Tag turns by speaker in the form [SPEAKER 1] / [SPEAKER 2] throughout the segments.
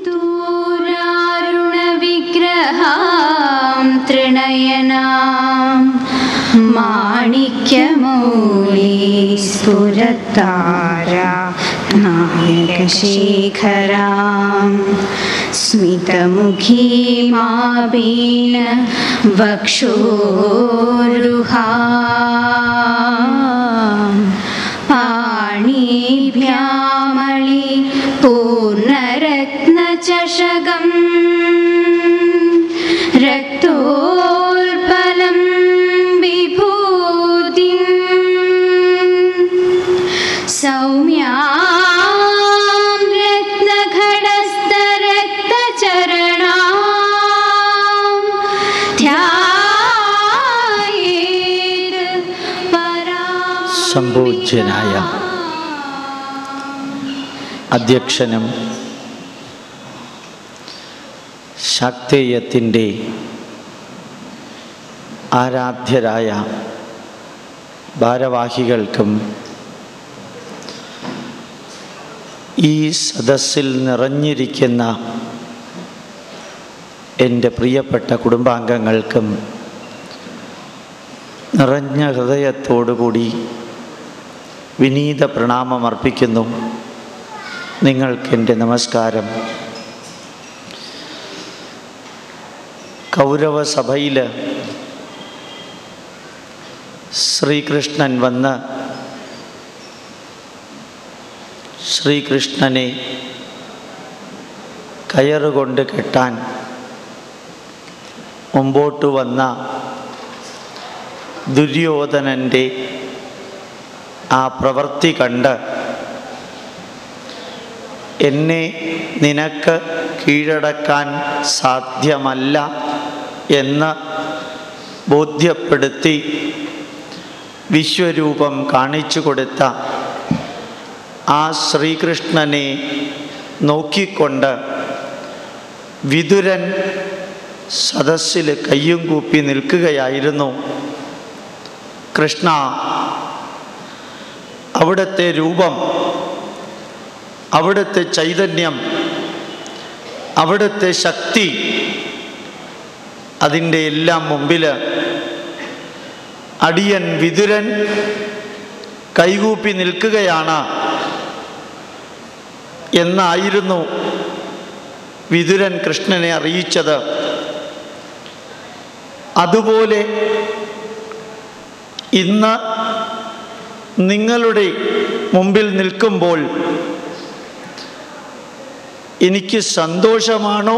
[SPEAKER 1] സിന്ദൂരാരുണവിഗ്രഹാം തൃണയനാം മാണിക്യമൗലി സ്ഫുരത്താര നായകശേഖരാം സ്മിതമുഖീമാപീന വക്ഷോരുഹാം പാണിഭ്യാമളി പൂർണ്ണരത്നചഷകം രക്തോൽപലം വിഭൂതിം സൗമ്യാം രത്നഘടസ്ഥരക്തചരണാം ധ്യായേത് പരാം
[SPEAKER 2] സംപൂജ്യനായ അധ്യക്ഷനും ശാക്തേയത്തിൻ്റെ ആരാധ്യരായ ഭാരവാഹികൾക്കും ഈ സദസ്സിൽ നിറഞ്ഞിരിക്കുന്ന എൻ്റെ പ്രിയപ്പെട്ട കുടുംബാംഗങ്ങൾക്കും നിറഞ്ഞ ഹൃദയത്തോടുകൂടി വിനീത പ്രണാമം അർപ്പിക്കുന്നു നിങ്ങൾക്കെൻ്റെ നമസ്കാരം കൗരവസഭയിൽ ശ്രീകൃഷ്ണൻ വന്ന് ശ്രീകൃഷ്ണനെ കയറുകൊണ്ട് കെട്ടാൻ മുമ്പോട്ട് വന്ന ദുര്യോധനൻ്റെ ആ പ്രവൃത്തി കണ്ട് എന്നെ നിനക്ക് കീഴടക്കാൻ സാധ്യമല്ല എന്ന് ബോധ്യപ്പെടുത്തി വിശ്വരൂപം കാണിച്ചു കൊടുത്ത ആ ശ്രീകൃഷ്ണനെ നോക്കിക്കൊണ്ട് വിതുരൻ സദസ്സിൽ കയ്യും കൂപ്പി നിൽക്കുകയായിരുന്നു കൃഷ്ണ അവിടുത്തെ രൂപം അവിടുത്തെ ചൈതന്യം അവിടുത്തെ ശക്തി അതിൻ്റെ എല്ലാം മുമ്പിൽ അടിയൻ വിതുരൻ കൈകൂപ്പി നിൽക്കുകയാണ് എന്നായിരുന്നു വിതുരൻ കൃഷ്ണനെ അറിയിച്ചത് അതുപോലെ ഇന്ന് നിങ്ങളുടെ മുമ്പിൽ നിൽക്കുമ്പോൾ എനിക്ക് സന്തോഷമാണോ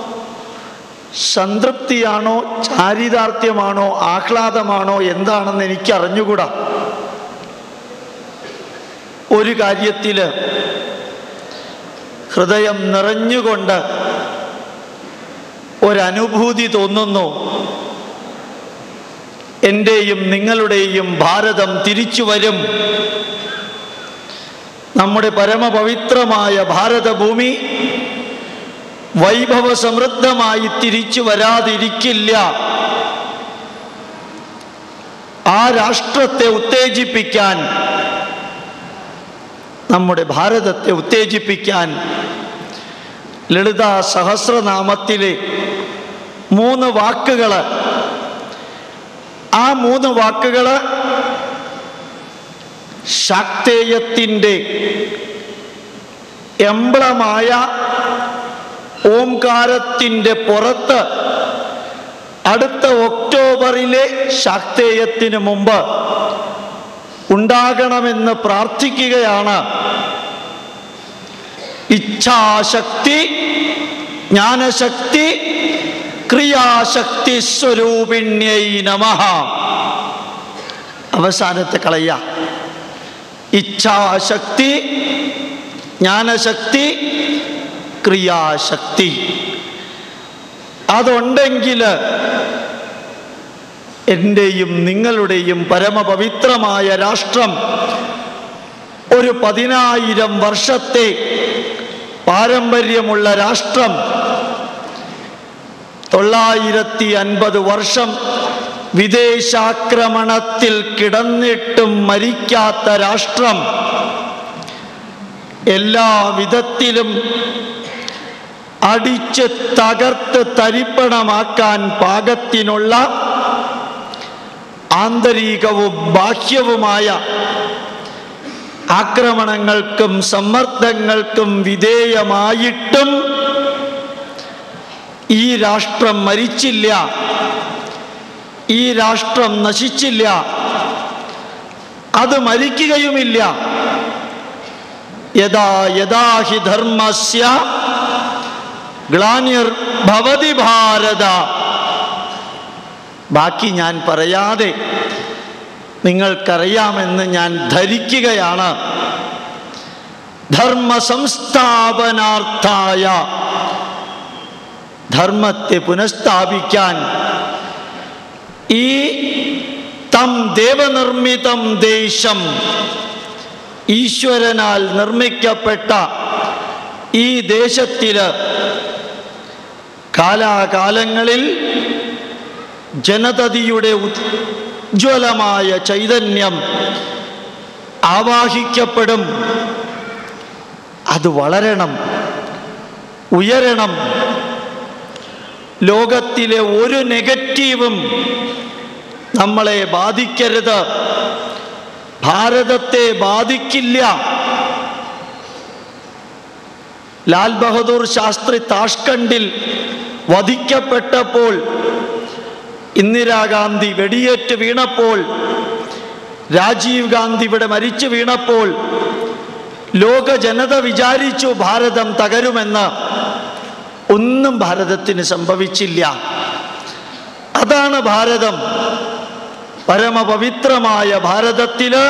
[SPEAKER 2] സംതൃപ്തിയാണോ ചാരിതാർത്ഥ്യമാണോ ആഹ്ലാദമാണോ എന്താണെന്ന് എനിക്ക് അറിഞ്ഞുകൂടാ ഒരു കാര്യത്തിൽ ഹൃദയം നിറഞ്ഞുകൊണ്ട് ഒരനുഭൂതി തോന്നുന്നു എൻ്റെയും നിങ്ങളുടെയും ഭാരതം തിരിച്ചു വരും നമ്മുടെ പരമപവിത്രമായ ഭാരതഭൂമി വൈഭവ സമൃദ്ധമായി തിരിച്ചു വരാതിരിക്കില്ല ആ രാഷ്ട്രത്തെ ഉത്തേജിപ്പിക്കാൻ നമ്മുടെ ഭാരതത്തെ ഉത്തേജിപ്പിക്കാൻ ലളിത സഹസ്രനാമത്തിലെ മൂന്ന് വാക്കുകൾ ആ മൂന്ന് വാക്കുകൾ ശാക്തേയത്തിൻ്റെ എംബ്ലമായ ഓംകാരത്തിൻ്റെ പുറത്ത് അടുത്ത ഒക്ടോബറിലെ ശാക്തേയത്തിന് മുമ്പ് ഉണ്ടാകണമെന്ന് പ്രാർത്ഥിക്കുകയാണ് ഇച്ഛാശക്തി ജ്ഞാനശക്തി ക്രിയാശക്തി സ്വരൂപിണ്യൈ നമ അവസാനത്തെ കളയ ഇച്ഛാശക്തി ജ്ഞാനശക്തി ക്രിയാശക്തി അതുണ്ടെങ്കിൽ എൻ്റെയും നിങ്ങളുടെയും പരമപവിത്രമായ രാഷ്ട്രം ഒരു പതിനായിരം വർഷത്തെ പാരമ്പര്യമുള്ള രാഷ്ട്രം തൊള്ളായിരത്തി അൻപത് വർഷം വിദേശാക്രമണത്തിൽ കിടന്നിട്ടും മരിക്കാത്ത രാഷ്ട്രം എല്ലാ വിധത്തിലും അടിച്ച് തകർത്ത് തരിപ്പണമാക്കാൻ പാകത്തിനുള്ള ആന്തരികവും ബാഹ്യവുമായ ആക്രമണങ്ങൾക്കും സമ്മർദ്ദങ്ങൾക്കും വിധേയമായിട്ടും ഈ രാഷ്ട്രം മരിച്ചില്ല ഈ രാഷ്ട്രം നശിച്ചില്ല അത് മരിക്കുകയുമില്ല യഥാ യഥാ ഹി ധർമ്മസ്യ ഗ്ലാനിർ ഭവതി ഭാരത ബാക്കി ഞാൻ പറയാതെ നിങ്ങൾക്കറിയാമെന്ന് ഞാൻ ധരിക്കുകയാണ് ധർമ്മ സംസ്ഥാപനാർത്ഥായ ധർമ്മത്തെ പുനഃസ്ഥാപിക്കാൻ ഈ തം ദേവനിർമ്മിതം ദേശം ഈശ്വരനാൽ നിർമ്മിക്കപ്പെട്ട ഈ ദേശത്തില് കാലാകാലങ്ങളിൽ ജനതതിയുടെ ഉജ്ജ്വലമായ ചൈതന്യം ആവാഹിക്കപ്പെടും അത് വളരണം ഉയരണം ലോകത്തിലെ ഒരു നെഗറ്റീവും നമ്മളെ ബാധിക്കരുത് ഭാരതത്തെ ബാധിക്കില്ല ലാൽ ബഹദൂർ ശാസ്ത്രി താഷ്കണ്ടിൽ വധിക്കപ്പെട്ടപ്പോൾ ഇന്ദിരാഗാന്ധി വെടിയേറ്റ് വീണപ്പോൾ രാജീവ് ഗാന്ധി ഇവിടെ മരിച്ചു വീണപ്പോൾ ലോക ജനത വിചാരിച്ചു ഭാരതം തകരുമെന്ന് ഒന്നും ഭാരതത്തിന് സംഭവിച്ചില്ല അതാണ് ഭാരതം പരമപവിത്രമായ ഭാരതത്തില്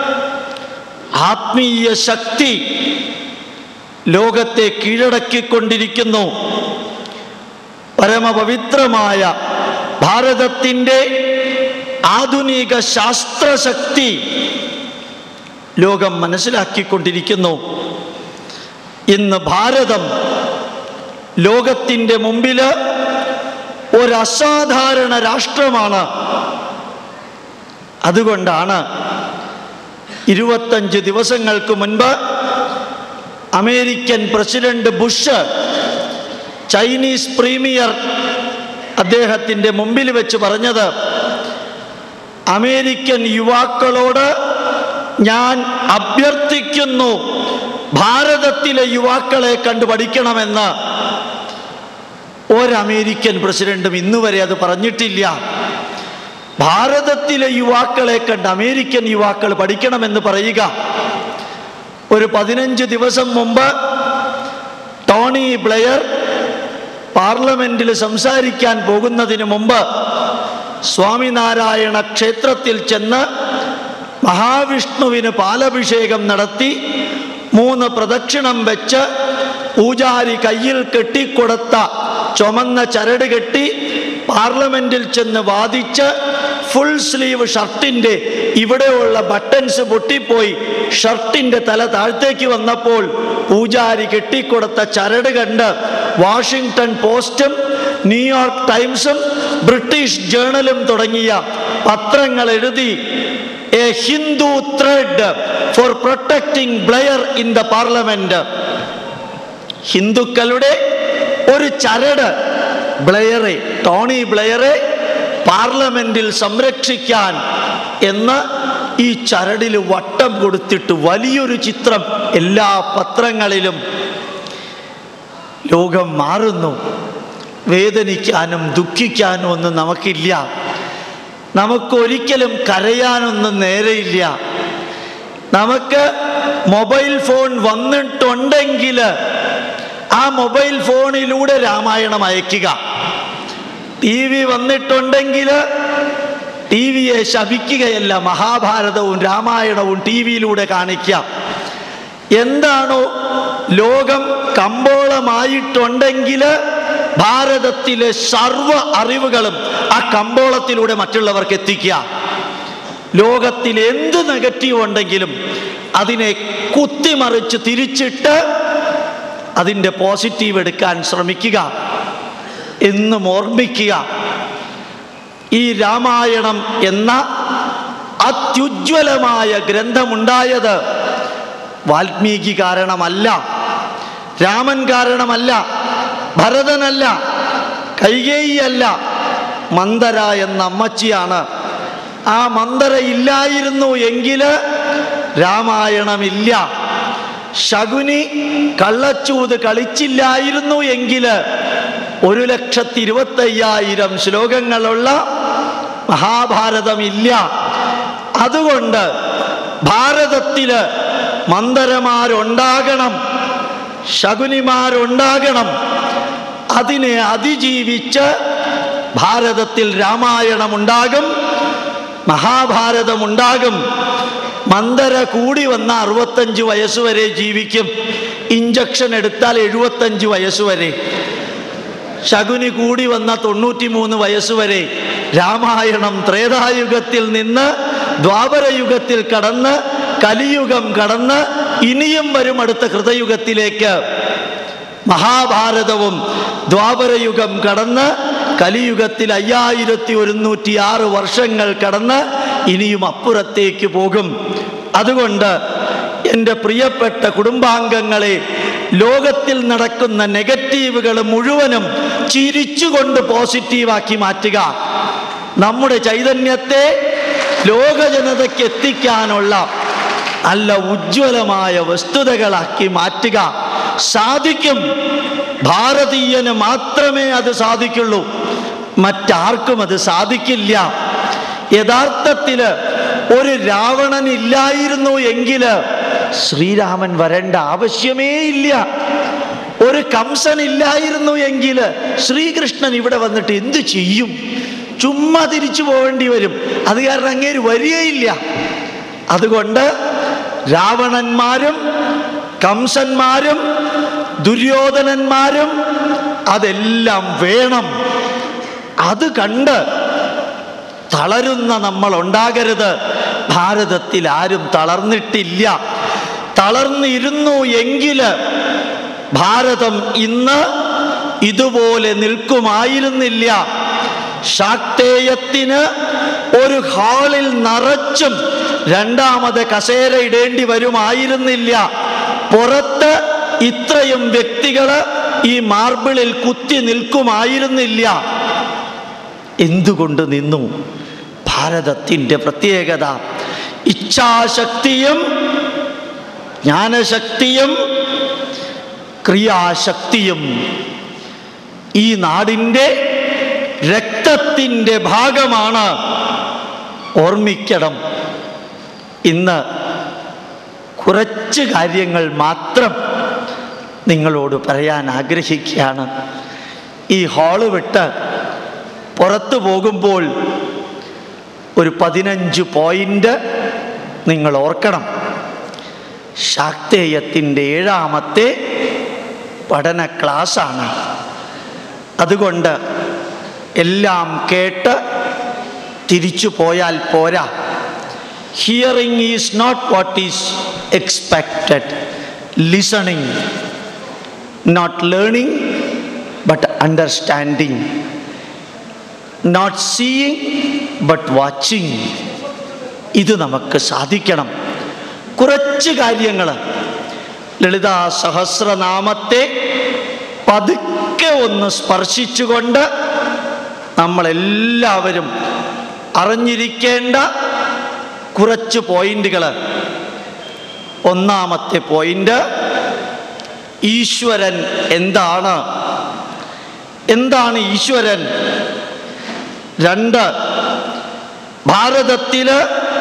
[SPEAKER 2] ആത്മീയ ശക്തി ലോകത്തെ കീഴടക്കിക്കൊണ്ടിരിക്കുന്നു പരമപവിത്രമായ ഭാരതത്തിൻ്റെ ആധുനിക ശാസ്ത്രശക്തി ലോകം മനസ്സിലാക്കിക്കൊണ്ടിരിക്കുന്നു ഇന്ന് ഭാരതം ലോകത്തിൻ്റെ മുമ്പിൽ ഒരു അസാധാരണ രാഷ്ട്രമാണ് അതുകൊണ്ടാണ് ഇരുപത്തഞ്ച് ദിവസങ്ങൾക്ക് മുൻപ് American president Bush Chinese premier അദ്ദേഹത്തിൻ്റെ മുമ്പിൽ വെച്ച് പറഞ്ഞത് അമേരിക്കൻ യുവാക്കളോട് ഞാൻ അഭ്യർത്ഥിക്കുന്നു ഭാരതത്തിലെ യുവാക്കളെ കണ്ടു പഠിക്കണമെന്ന് ഒരമേരിക്കൻ പ്രസിഡന്റും ഇന്നുവരെ അത് പറഞ്ഞിട്ടില്ല ഭാരതത്തിലെ യുവാക്കളെ കണ്ട് അമേരിക്കൻ യുവാക്കൾ പഠിക്കണമെന്ന് പറയുക ഒരു പതിനഞ്ച് ദിവസം മുമ്പ് ടോണി ബ്ലെയർ പാർലമെന്റിൽ സംസാരിക്കാൻ പോകുന്നതിന് മുമ്പ് സ്വാമിനാരായണ ക്ഷേത്രത്തിൽ ചെന്ന് മഹാവിഷ്ണുവിന് പാലഭിഷേകം നടത്തി മൂന്ന് പ്രദക്ഷിണം വെച്ച് പൂജാരി കയ്യിൽ കെട്ടിക്കൊടുത്ത ചുമന്ന ചരട് കെട്ടി പാർലമെന്റിൽ ചെന്ന് വാദിച്ച് ഫുൾ സ്ലീവ് ഷർട്ടിൻ്റെ ഇവിടെയുള്ള ബട്ടൺസ് പൊട്ടിപ്പോയി ഷർട്ടിൻ്റെ തല താഴത്തേക്ക് വന്നപ്പോൾ പൂജാരി കെട്ടിക്കൊടുത്ത ചരട് കണ്ട് വാഷിങ്ടൺ പോസ്റ്റും ന്യൂയോർക്ക് ടൈംസും ബ്രിട്ടീഷ് ജേണലും തുടങ്ങിയ പത്രങ്ങൾ എഴുതി a Hindu thread for protecting Blair in the parliament ഹിന്ദുക്കളുടെ ഒരു ചരട് ബ്ലെയറെ ടോണി ബ്ലെയറെ പാർലമെന്റിൽ സംരക്ഷിക്കാൻ എന്ന് ഈ ചരടിൽ വട്ടം കൊടുത്തിട്ട് വലിയൊരു ചിത്രം എല്ലാ പത്രങ്ങളിലും ലോകം മാറുന്നു വേദനിക്കാനും ദുഃഖിക്കാനും ഒന്നും നമുക്കില്ല നമുക്കൊരിക്കലും കരയാനൊന്നും നേരെയില്ല നമുക്ക് മൊബൈൽ ഫോൺ വന്നിട്ടുണ്ടെങ്കിൽ ആ മൊബൈൽ ഫോണിലൂടെ രാമായണം അയക്കുക ടി വി വന്നിട്ടുണ്ടെങ്കിൽ ടി വിയെ ശപിക്കുകയല്ല മഹാഭാരതവും രാമായണവും ടി വിയിലൂടെ കാണിക്കാം എന്താണോ ലോകം കമ്പോളമായിട്ടുണ്ടെങ്കിൽ ഭാരതത്തിലെ സർവ അറിവുകളും ആ കമ്പോളത്തിലൂടെ മറ്റുള്ളവർക്ക് എത്തിക്കുക ലോകത്തിൽ എന്ത് നെഗറ്റീവ് ഉണ്ടെങ്കിലും അതിനെ കുത്തിമറിച്ച് തിരിച്ചിട്ട് അതിൻ്റെ പോസിറ്റീവ് എടുക്കാൻ ശ്രമിക്കുക എന്നും ഓർമ്മിക്കുക ഈ രാമായണം എന്ന അത്യുജ്വലമായ ഗ്രന്ഥമുണ്ടായത് വാൽമീകി കാരണമല്ല രാമൻ കാരണമല്ല ഭരതനല്ല കൈകേയിയല്ല മന്ദര എന്ന അമ്മച്ചിയാണ് ആ മന്ദര ഇല്ലായിരുന്നു എങ്കിൽ രാമായണമില്ല ശകുനി കള്ളച്ചൂത് കളിച്ചില്ലായിരുന്നു എങ്കിൽ ഒരു ലക്ഷത്തി ഇരുപത്തയ്യായിരം ശ്ലോകങ്ങളുള്ള മഹാഭാരതമില്ല അതുകൊണ്ട് ഭാരതത്തില് മന്ദരമാരുണ്ടാകണം ശകുനിമാരുണ്ടാകണം അതിനെ അതിജീവിച്ച് ഭാരതത്തിൽ രാമായണമുണ്ടാകും മഹാഭാരതമുണ്ടാകും മന്ദര കൂടി വന്ന അറുപത്തഞ്ച് വയസ്സ് വരെ ജീവിക്കും ഇഞ്ചക്ഷൻ എടുത്താൽ എഴുപത്തഞ്ച് വയസ്സ് വരെ ശകുനി കൂടി വന്ന തൊണ്ണൂറ്റി മൂന്ന് വയസ്സ് വരെ രാമായണം ത്രേതായുഗത്തിൽ നിന്ന് ദ്വാപരയുഗത്തിൽ കടന്ന് കലിയുഗം കടന്ന് ഇനിയും വരും അടുത്ത കൃതയുഗത്തിലേക്ക് മഹാഭാരതവും ദ്വാപരയുഗം കടന്ന് കലിയുഗത്തിൽ അയ്യായിരത്തി ഒരുന്നൂറ്റി ആറ് വർഷങ്ങൾ കടന്ന് ഇനിയും അപ്പുറത്തേക്ക് പോകും അതുകൊണ്ട് എൻ്റെ പ്രിയപ്പെട്ട കുടുംബാംഗങ്ങളെ ലോകത്തിൽ നടക്കുന്ന നെഗറ്റീവുകൾ മുഴുവനും ചിരിച്ചുകൊണ്ട് പോസിറ്റീവാക്കി മാറ്റുക നമ്മുടെ ചൈതന്യത്തെ ലോക ജനതയ്ക്ക് എത്തിക്കാനുള്ള നല്ല ഉജ്ജ്വലമായ വസ്തുതകളാക്കി മാറ്റുക സാധിക്കും ഭാരതീയന് മാത്രമേ അത് സാധിക്കുള്ളൂ മറ്റാർക്കും അത് സാധിക്കില്ല യഥാർത്ഥത്തിൽ ഒരു രാവണൻ ഇല്ലായിരുന്നു എങ്കിൽ ശ്രീരാമൻ വരേണ്ട ആവശ്യമേ ഇല്ല ഒരു കംസൻ ഇല്ലായിരുന്നു എങ്കിൽ ശ്രീകൃഷ്ണൻ ഇവിടെ വന്നിട്ട് എന്തു ചെയ്യും ചുമ്മാ തിരിച്ചു പോവേണ്ടി വരും അത് കാരണം അങ്ങേര് വരികയില്ല അതുകൊണ്ട് രാവണന്മാരും കംസന്മാരും ദുര്യോധനന്മാരും അതെല്ലാം വേണം അത് കണ്ട് തളരുന്ന നമ്മൾ ഉണ്ടാകരുത് ഭാരതത്തിൽ ആരും തളർന്നിട്ടില്ല തളർന്നിരുന്നു എങ്കിൽ ഭാരതം ഇന്ന് ഇതുപോലെ നിൽക്കുമായിരുന്നില്ല ശാക്തേയത്തിന് ഒരു ഹാളിൽ നിറച്ചും രണ്ടാമത് കസേര ഇടേണ്ടി വരുമായിരുന്നില്ല പുറത്ത് ഇത്രയും വ്യക്തികള് ഈ മാർബിളിൽ കുത്തി നിൽക്കുമായിരുന്നില്ല എന്തുകൊണ്ട് നിന്നു ഭാരതത്തിൻ്റെ പ്രത്യേകത ഇച്ഛാശക്തിയും ജ്ഞാനശക്തിയും ക്രിയാശക്തിയും ഈ നാടിൻ്റെ രക്തത്തിൻ്റെ ഭാഗമാണ് ഓർമ്മിക്കണം ഇന്ന് കുറച്ച് കാര്യങ്ങൾ മാത്രം നിങ്ങളോട് പറയാൻ ആഗ്രഹിക്കുകയാണ് ഈ ഹാള് വിട്ട് പുറത്തു പോകുമ്പോൾ ഒരു പതിനഞ്ച് പോയിൻ്റ് നിങ്ങൾ ഓർക്കണം ശാക്തേയത്തിൻ്റെ ഏഴാമത്തെ പഠന ക്ലാസ്സാണ് അതുകൊണ്ട് എല്ലാം കേട്ട് തിരിച്ചു പോയാൽ പോരാ hearing is not what is expected listening not learning but understanding not seeing but watching ഇത് നമുക്ക് സാധിക്കണം കുറച്ച് കാര്യങ്ങൾ ലളിതാ സഹസ്രനാമത്തെ പതുക്കെ ഒന്ന് സ്പർശിച്ചുകൊണ്ട് നമ്മളെല്ലാവരും അറിഞ്ഞിരിക്കേണ്ട കുറച്ച് പോയിന്റുകൾ ഒന്നാമത്തെ പോയിന്റ് ഈശ്വരൻ എന്താണ് എന്താണ് ഈശ്വരൻ രണ്ട് ഭാരതത്തില്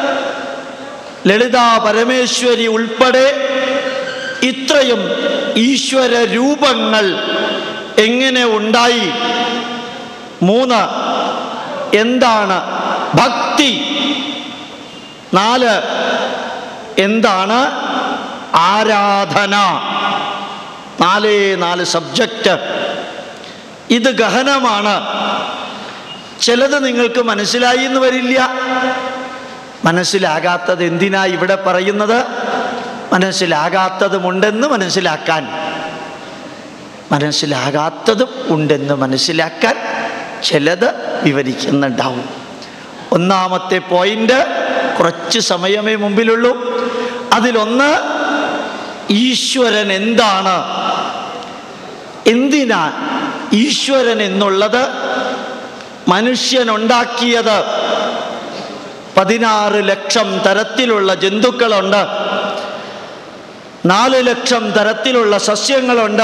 [SPEAKER 2] ലളിതാ പരമേശ്വരി ഉൾപ്പെടെ ഇത്രയും ഈശ്വര രൂപങ്ങൾ എങ്ങനെ ഉണ്ടായി മൂന്ന് എന്താണ് ഭക്തി നാല് എന്താണ് ആരാധന നാലേ നാല് സബ്ജക്റ്റ് ഇത് ഗഹനമാണ് ചിലത് നിങ്ങൾക്ക് മനസ്സിലായി എന്ന് വരില്ല മനസ്സിലാകാത്തത് എന്തിനാ ഇവിടെ പറയുന്നത് മനസ്സിലാകാത്തതുമുണ്ടെന്ന് മനസ്സിലാക്കാൻ മനസ്സിലാകാത്തതും ഉണ്ടെന്ന് മനസ്സിലാക്കാൻ ചിലത് വിവരിക്കുന്നുണ്ടാവും ഒന്നാമത്തെ പോയിന്റ് കുറച്ച് സമയമേ മുമ്പിലുള്ളൂ അതിലൊന്ന് ഈശ്വരൻ എന്താണ് എന്തിനാ ഈശ്വരൻ എന്നുള്ളത് മനുഷ്യനുണ്ടാക്കിയത് പതിനാറ് ലക്ഷം തരത്തിലുള്ള ജന്തുക്കളുണ്ട് നാല് ലക്ഷം തരത്തിലുള്ള സസ്യങ്ങളുണ്ട്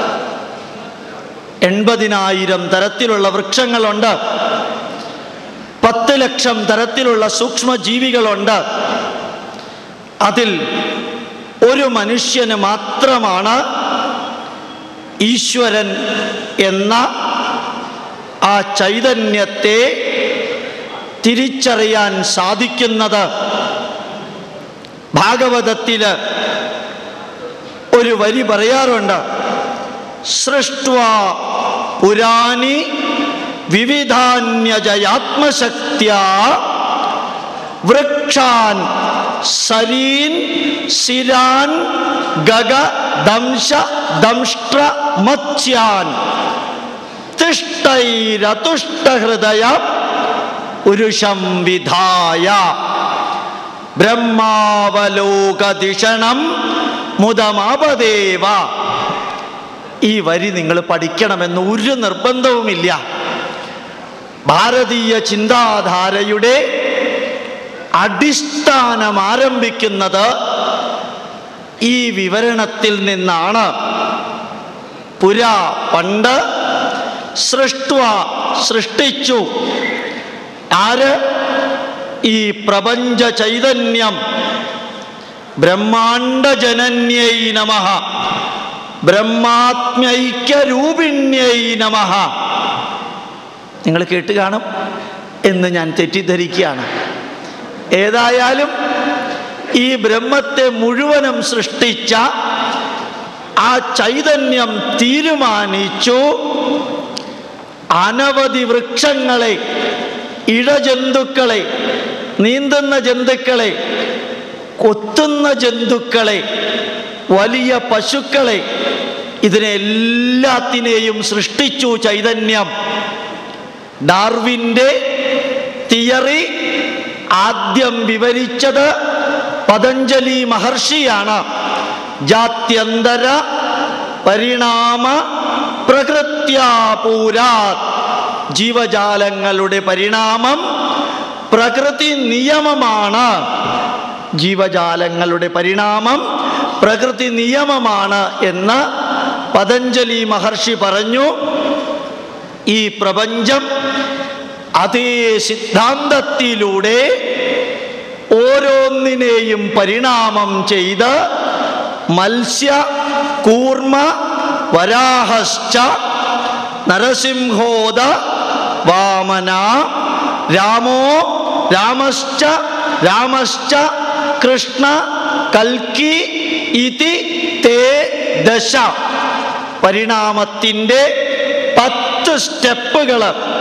[SPEAKER 2] എൺപതിനായിരം തരത്തിലുള്ള വൃക്ഷങ്ങളുണ്ട് പത്ത് ലക്ഷം തരത്തിലുള്ള സൂക്ഷ്മജീവികളുണ്ട് അതിൽ ഒരു മനുഷ്യന് മാത്രമാണ് ഈശ്വരൻ എന്ന ആ ചൈതന്യത്തെ തിരിച്ചറിയാൻ സാധിക്കുന്നത് ഭാഗവതത്തില് ഒരു വരി പറയാറുണ്ട് സൃഷ്ട്വ പുരാണി വിവിധാന്യജയാത്മശക്തിയ വൃക്ഷാൻ സരീൻ സിരാൻ ഗഗ ദംശ ദംഷ്ട്ര മത്സ്യാൻ തിഷ്ടൈരതുഷ്ടഹൃദയ പുരുഷം വിധായ ബ്രഹ്മാവലോകദിഷണം മുതമാപദേവ ഈ വരി നിങ്ങൾ പഠിക്കണമെന്ന് ഒരു നിർബന്ധവുമില്ല ഭാരതീയ ചിന്താധാരയുടെ അടിസ്ഥാനം ആരംഭിക്കുന്നത് ഈ വിവരണത്തിൽ നിന്നാണ് പുരാ പണ്ട് സൃഷ്ടുവ സൃഷ്ടിച്ചു ആര് ഈ പ്രപഞ്ച ചൈതന്യം ബ്രഹ്മാണ്ടജനന്യൈ നമ ബ്രഹ്മാത്മൈക്യരൂപിണ്യൈ നമ നിങ്ങൾ കേട്ട് കാണും എന്ന് ഞാൻ തെറ്റിദ്ധരിക്കുകയാണ് ഏതായാലും ഈ ബ്രഹ്മത്തെ മുഴുവനും സൃഷ്ടിച്ച ആ ചൈതന്യം തീരുമാനിച്ചു അനവധി വൃക്ഷങ്ങളെ ഇഴജന്തുക്കളെ നീന്തുന്ന ജന്തുക്കളെ കൊത്തുന്ന ജന്തുക്കളെ വലിയ പശുക്കളെ ഇതിനെ എല്ലാത്തിനെയും സൃഷ്ടിച്ചു ചൈതന്യം ഡാർവിൻ്റെ തിയറി ആദ്യം വിവരിച്ചത് പതഞ്ജലി മഹർഷിയാണ് ജാത്യന്തര പരിണാമ പ്രകൃത്യാപൂരാത് ജീവജാലങ്ങളുടെ പരിണാമം പ്രകൃതി നിയമമാണ് ജീവജാലങ്ങളുടെ പരിണാമം പ്രകൃതി നിയമമാണ് എന്ന് പതഞ്ജലി മഹർഷി പറഞ്ഞു ഈ പ്രപഞ്ചം അതേ സിദ്ധാന്തത്തിലൂടെ ഓരോന്നിനെയും പരിണാമം ചെയ്ത് മത്സ്യ കൂർമ്മ വരാഹശ്ച നരസിംഹോദ വാമന രാമോ രാമശ്ച രാമശ്ച കൃഷ്ണ കൽക്കി ഇതി തേ ദശ പരിണാമത്തിൻ്റെ പത്ത് സ്റ്റെപ്പുകൾ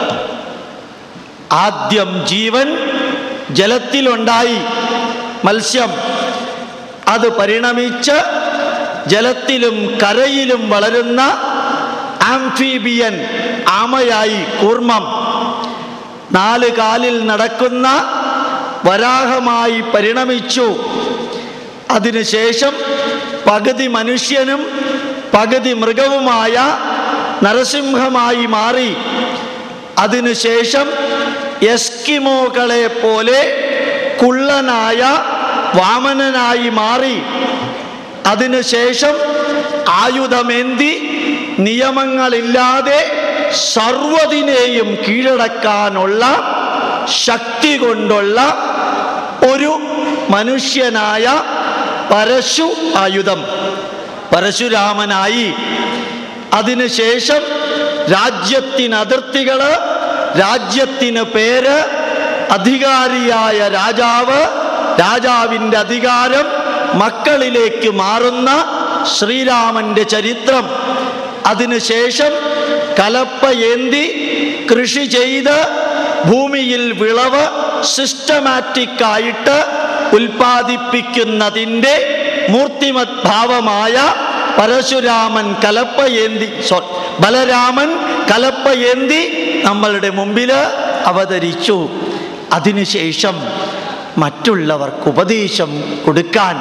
[SPEAKER 2] ആദ്യം ജീവൻ ജലത്തിലുണ്ടായി മത്സ്യം അത് പരിണമിച്ച് ജലത്തിലും കരയിലും വളരുന്ന ആംഫീബിയൻ ആമയായി കൂർമ്മം നാല് കാലിൽ നടക്കുന്ന വരാഹമായി പരിണമിച്ചു അതിനുശേഷം പകുതി മനുഷ്യനും പകുതി മൃഗവുമായ നരസിംഹമായി മാറി അതിനുശേഷം എസ്കിമോകളെ പോലെ കുള്ളനായ വാമനനായി മാറി അതിനുശേഷം ആയുധമേന്തി നിയമങ്ങളില്ലാതെ സർവതിനെയും കീഴടക്കാനുള്ള ശക്തി കൊണ്ടുള്ള ഒരു മനുഷ്യനായ പരശു ആയുധം പരശുരാമനായി അതിനുശേഷം രാജ്യത്തിന് അതിർത്തികള് രാജ്യത്തിന് പേര് അധികാരിയായ രാജാവ് രാജാവിൻ്റെ അധികാരം മക്കളിലേക്ക് മാറുന്ന ശ്രീരാമന്റെ ചരിത്രം അതിനുശേഷം കലപ്പയേന്തി കൃഷി ചെയ്ത് ഭൂമിയിൽ വിളവ് സിസ്റ്റമാറ്റിക് ആയിട്ട് ഉൽപ്പാദിപ്പിക്കുന്നതിൻ്റെ മൂർത്തിമത് ഭാവമായ പരശുരാമൻ കലപ്പയേന്തി സോ ബലരാമൻ കലപ്പയേന്തി നമ്മളുടെ മുമ്പിൽ അവതരിച്ചു അതിനുശേഷം മറ്റുള്ളവർക്ക് ഉപദേശം കൊടുക്കാൻ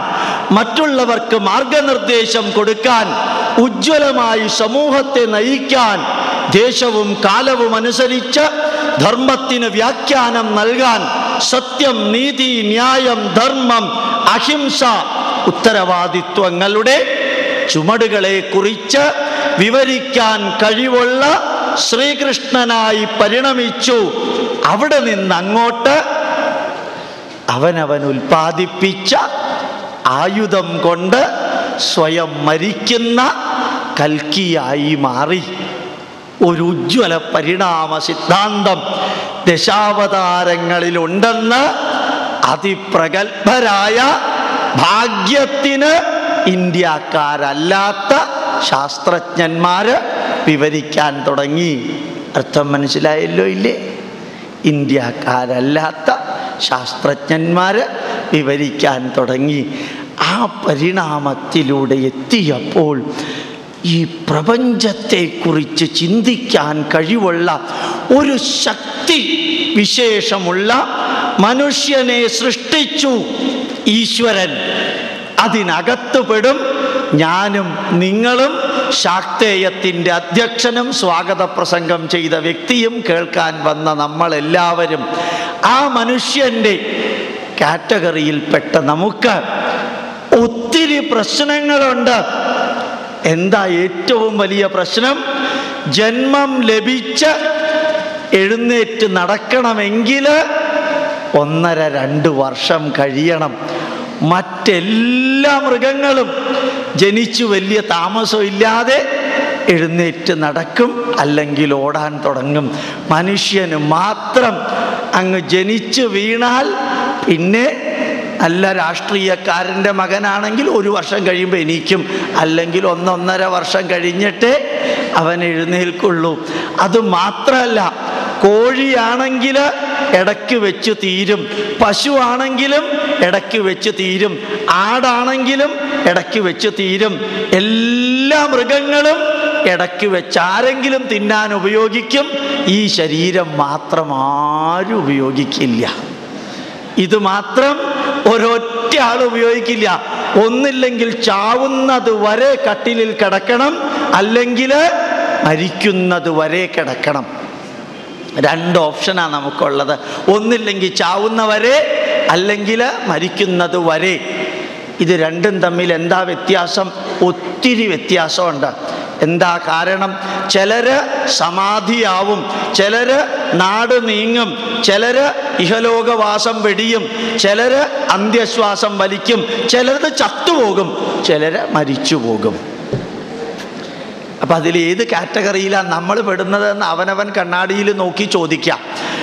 [SPEAKER 2] മറ്റുള്ളവർക്ക് മാർഗനിർദ്ദേശം കൊടുക്കാൻ ഉജ്ജ്വലമായി സമൂഹത്തെ നയിക്കാൻ ദേശവും കാലവും അനുസരിച്ച് ധർമ്മത്തിന് വ്യാഖ്യാനം നൽകാൻ സത്യം നീതി ന്യായം ധർമ്മം അഹിംസ ഉത്തരവാദിത്വങ്ങളുടെ ചുമടുകളെ കുറിച്ച് വിവരിക്കാൻ കഴിവുള്ള ശ്രീകൃഷ്ണനായി പരിണമിച്ചു അവിടെ നിന്ന് അങ്ങോട്ട് അവനവൻ ഉൽപ്പാദിപ്പിച്ച ആയുധം കൊണ്ട് സ്വയം മരിക്കുന്ന കൽക്കിയായി മാറി ഒരു ഉജ്ജ്വല പരിണാമ സിദ്ധാന്തം ദശാവതാരങ്ങളിലുണ്ടെന്ന് അതിപ്രഗത്ഭരായ ഭാഗ്യത്തിന് ഇന്ത്യക്കാരല്ലാത്ത ശാസ്ത്രജ്ഞന്മാര് വിവരിക്കാൻ തുടങ്ങി അർത്ഥം മനസ്സിലായല്ലോ ഇല്ലേ ഇന്ത്യക്കാരല്ലാത്ത ശാസ്ത്രജ്ഞന്മാർ വിവരിക്കാൻ തുടങ്ങി ആ പരിണാമത്തിലൂടെ എത്തിയപ്പോൾ ഈ പ്രപഞ്ചത്തെക്കുറിച്ച് ചിന്തിക്കാൻ കഴിവുള്ള ഒരു ശക്തി വിശേഷമുള്ള മനുഷ്യനെ സൃഷ്ടിച്ചു ഈശ്വരൻ അതിനകത്ത് പെടും ഞാനും നിങ്ങളും ശാക്തേയത്തിൻ്റെ അധ്യക്ഷനും സ്വാഗത പ്രസംഗം ചെയ്ത വ്യക്തിയും കേൾക്കാൻ വന്ന നമ്മളെല്ലാവരും ആ മനുഷ്യൻ്റെ കാറ്റഗറിയിൽപ്പെട്ട നമുക്ക് ഒത്തിരി പ്രശ്നങ്ങളുണ്ട് എന്താ ഏറ്റവും വലിയ പ്രശ്നം ജന്മം ലഭിച്ച് എഴുന്നേറ്റ് നടക്കണമെങ്കിൽ ഒന്നര രണ്ട് വർഷം കഴിയണം മറ്റെല്ലാ മൃഗങ്ങളും ജനിച്ചു വലിയ താമസമില്ലാതെ എഴുന്നേറ്റ് നടക്കും അല്ലെങ്കിൽ ഓടാൻ തുടങ്ങും മനുഷ്യന് മാത്രം അങ്ങ് ജനിച്ചു വീണാൽ പിന്നെ നല്ല രാഷ്ട്രീയക്കാരൻ്റെ മകനാണെങ്കിൽ ഒരു വർഷം കഴിയുമ്പോൾ എനിക്കും അല്ലെങ്കിൽ ഒന്നൊന്നര വർഷം കഴിഞ്ഞിട്ടേ അവൻ എഴുന്നേൽക്കുള്ളൂ അത് മാത്രമല്ല കോഴിയാണെങ്കിൽ ഇടയ്ക്ക് വെച്ച് തീരും പശുവാണെങ്കിലും ഇടയ്ക്ക് വെച്ച് തീരും ആടാണെങ്കിലും ഇടയ്ക്ക് വെച്ച് തീരും എല്ലാ മൃഗങ്ങളും ഇടയ്ക്ക് വെച്ച് ആരെങ്കിലും തിന്നാൻ ഉപയോഗിക്കും ഈ ശരീരം മാത്രം ആരും ഉപയോഗിക്കില്ല ഇത് മാത്രം ഒരൊറ്റ ആൾ ഉപയോഗിക്കില്ല ഒന്നില്ലെങ്കിൽ ചാവുന്നത് വരെ കട്ടിലിൽ കിടക്കണം അല്ലെങ്കിൽ മരിക്കുന്നത് വരെ കിടക്കണം രണ്ട് ഓപ്ഷനാണ് നമുക്കുള്ളത് ഒന്നില്ലെങ്കിൽ ചാവുന്നവരെ അല്ലെങ്കിൽ മരിക്കുന്നത് വരെ ഇത് രണ്ടും തമ്മിൽ എന്താ വ്യത്യാസം ഒത്തിരി വ്യത്യാസമുണ്ട് എന്താ കാരണം ചിലര് സമാധിയാവും ചിലര് നാട് നീങ്ങും ചിലര് ഇഹലോകവാസം വെടിയും ചിലര് അന്ത്യശ്വാസം വലിക്കും ചിലത് ചത്തുപോകും ചിലര് മരിച്ചു പോകും അപ്പം അതിൽ ഏത് കാറ്റഗറിയിലാണ് നമ്മൾ പെടുന്നതെന്ന് അവനവൻ കണ്ണാടിയിൽ നോക്കി ചോദിക്കാം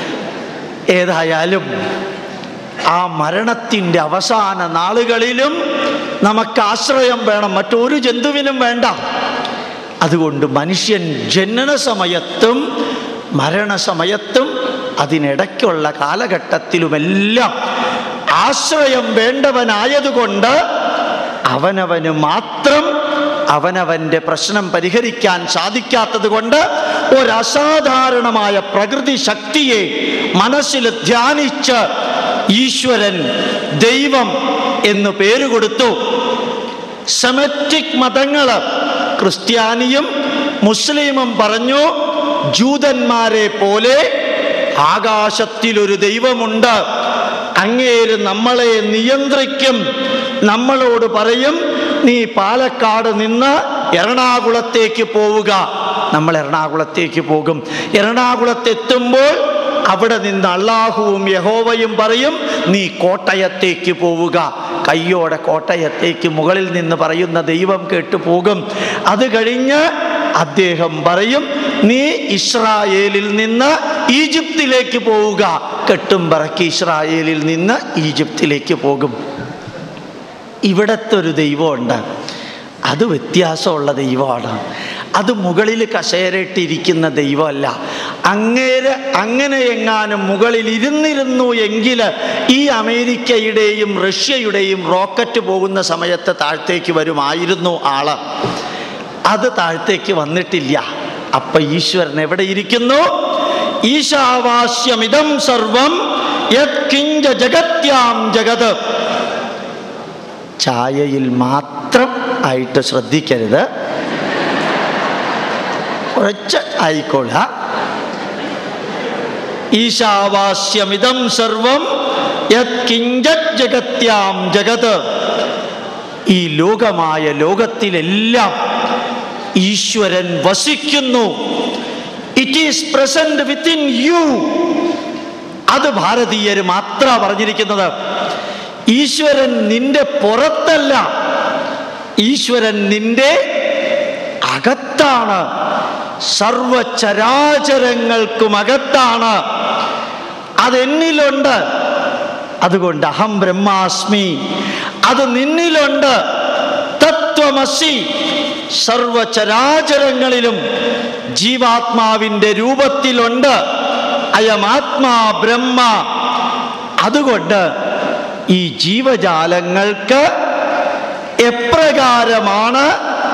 [SPEAKER 2] ഏതായാലും ആ മരണത്തിൻ്റെ അവസാന നാളുകളിലും നമുക്ക് ആശ്രയം വേണം മറ്റൊരു ജന്തുവിനും വേണ്ട അതുകൊണ്ട് മനുഷ്യൻ ജനന സമയത്തും മരണസമയത്തും അതിനിടയ്ക്കുള്ള കാലഘട്ടത്തിലുമെല്ലാം ആശ്രയം വേണ്ടവനായതുകൊണ്ട് അവനവന് മാത്രം അവനവൻ്റെ പ്രശ്നം പരിഹരിക്കാൻ സാധിക്കാത്തത് കൊണ്ട് ഒരസാധാരണമായ പ്രകൃതി ശക്തിയെ മനസ്സിൽ ധ്യാനിച്ച് ഈശ്വരൻ ദൈവം എന്ന് പേര് കൊടുത്തു സെമറ്റിക് മതങ്ങള് ക്രിസ്ത്യാനിയും മുസ്ലിമും പറഞ്ഞു ജൂതന്മാരെ പോലെ ആകാശത്തിലൊരു ദൈവമുണ്ട് അങ്ങേര് നമ്മളെ നിയന്ത്രിക്കും നമ്മളോട് പറയും നീ പാലക്കാട് നിന്ന് എറണാകുളത്തേക്ക് പോവുക നമ്മൾ എറണാകുളത്തേക്ക് പോകും എറണാകുളത്തെത്തുമ്പോൾ അവിടെ നിന്ന് അള്ളാഹുവും യഹോവയും പറയും നീ കോട്ടയത്തേക്ക് പോവുക കയ്യോടെ കോട്ടയത്തേക്ക് മുകളിൽ നിന്ന് പറയുന്ന ദൈവം കേട്ടു പോകും അത് കഴിഞ്ഞ് അദ്ദേഹം പറയും നീ ഇസ്രായേലിൽ നിന്ന് ഈജിപ്തിലേക്ക് പോവുക കെട്ടും പറക്കി ഇസ്രായേലിൽ നിന്ന് ഈജിപ്തിലേക്ക് പോകും ഇവിടത്തെ ഒരു ദൈവമുണ്ട് അത് വ്യത്യാസമുള്ള ദൈവമാണ് അത് മുകളിൽ കസേരയിട്ടിരിക്കുന്ന ദൈവമല്ല അങ്ങേര് അങ്ങനെ എങ്ങാനും മുകളിൽ ഇരുന്നിരുന്നു എങ്കിൽ ഈ അമേരിക്കയുടെയും റഷ്യയുടെയും റോക്കറ്റ് പോകുന്ന സമയത്ത് താഴത്തേക്ക് വരുമായിരുന്നു ആള് അത് താഴത്തേക്ക് വന്നിട്ടില്ല അപ്പൊ ഈശ്വരൻ എവിടെ ഇരിക്കുന്നു ഈശാവാസ്യമിതം സർവം യത് കിഞ്ച ജഗത്യാം ജഗത് ചായയിൽ മാത്രം ആയിട്ട് ശ്രദ്ധിക്കരുത് കുറച്ച് ആയിക്കോളുക ഈശാവാസ്യമിതം സർവം യത് കിഞ്ചത് ജഗത്യാം ജഗത് ഈ ലോകമായ ലോകത്തിലെല്ലാം ഈശ്വരൻ വസിക്കുന്നു it is present within you അത് ഭാരതീയർ മാത്ര പറഞ്ഞിരിക്കുന്നത് ഈശ്വരൻ നിന്റെ പുറത്തല്ല ഈശ്വരൻ നിന്റെ അകത്താണ് സർവചരാചരങ്ങൾക്കും അകത്താണ് അതെന്നിലുണ്ട് അതുകൊണ്ട് അഹം ബ്രഹ്മാസ്മി അത് നിന്നിലുണ്ട് തത്വമസി സർവചരാചരങ്ങളിലും ജീവാത്മാവിൻ്റെ രൂപത്തിലുണ്ട് അയമാത്മാ ബ്രഹ്മ അതുകൊണ്ട് ഈ ജീവജാലങ്ങൾക്ക് എപ്രകാരമാണ്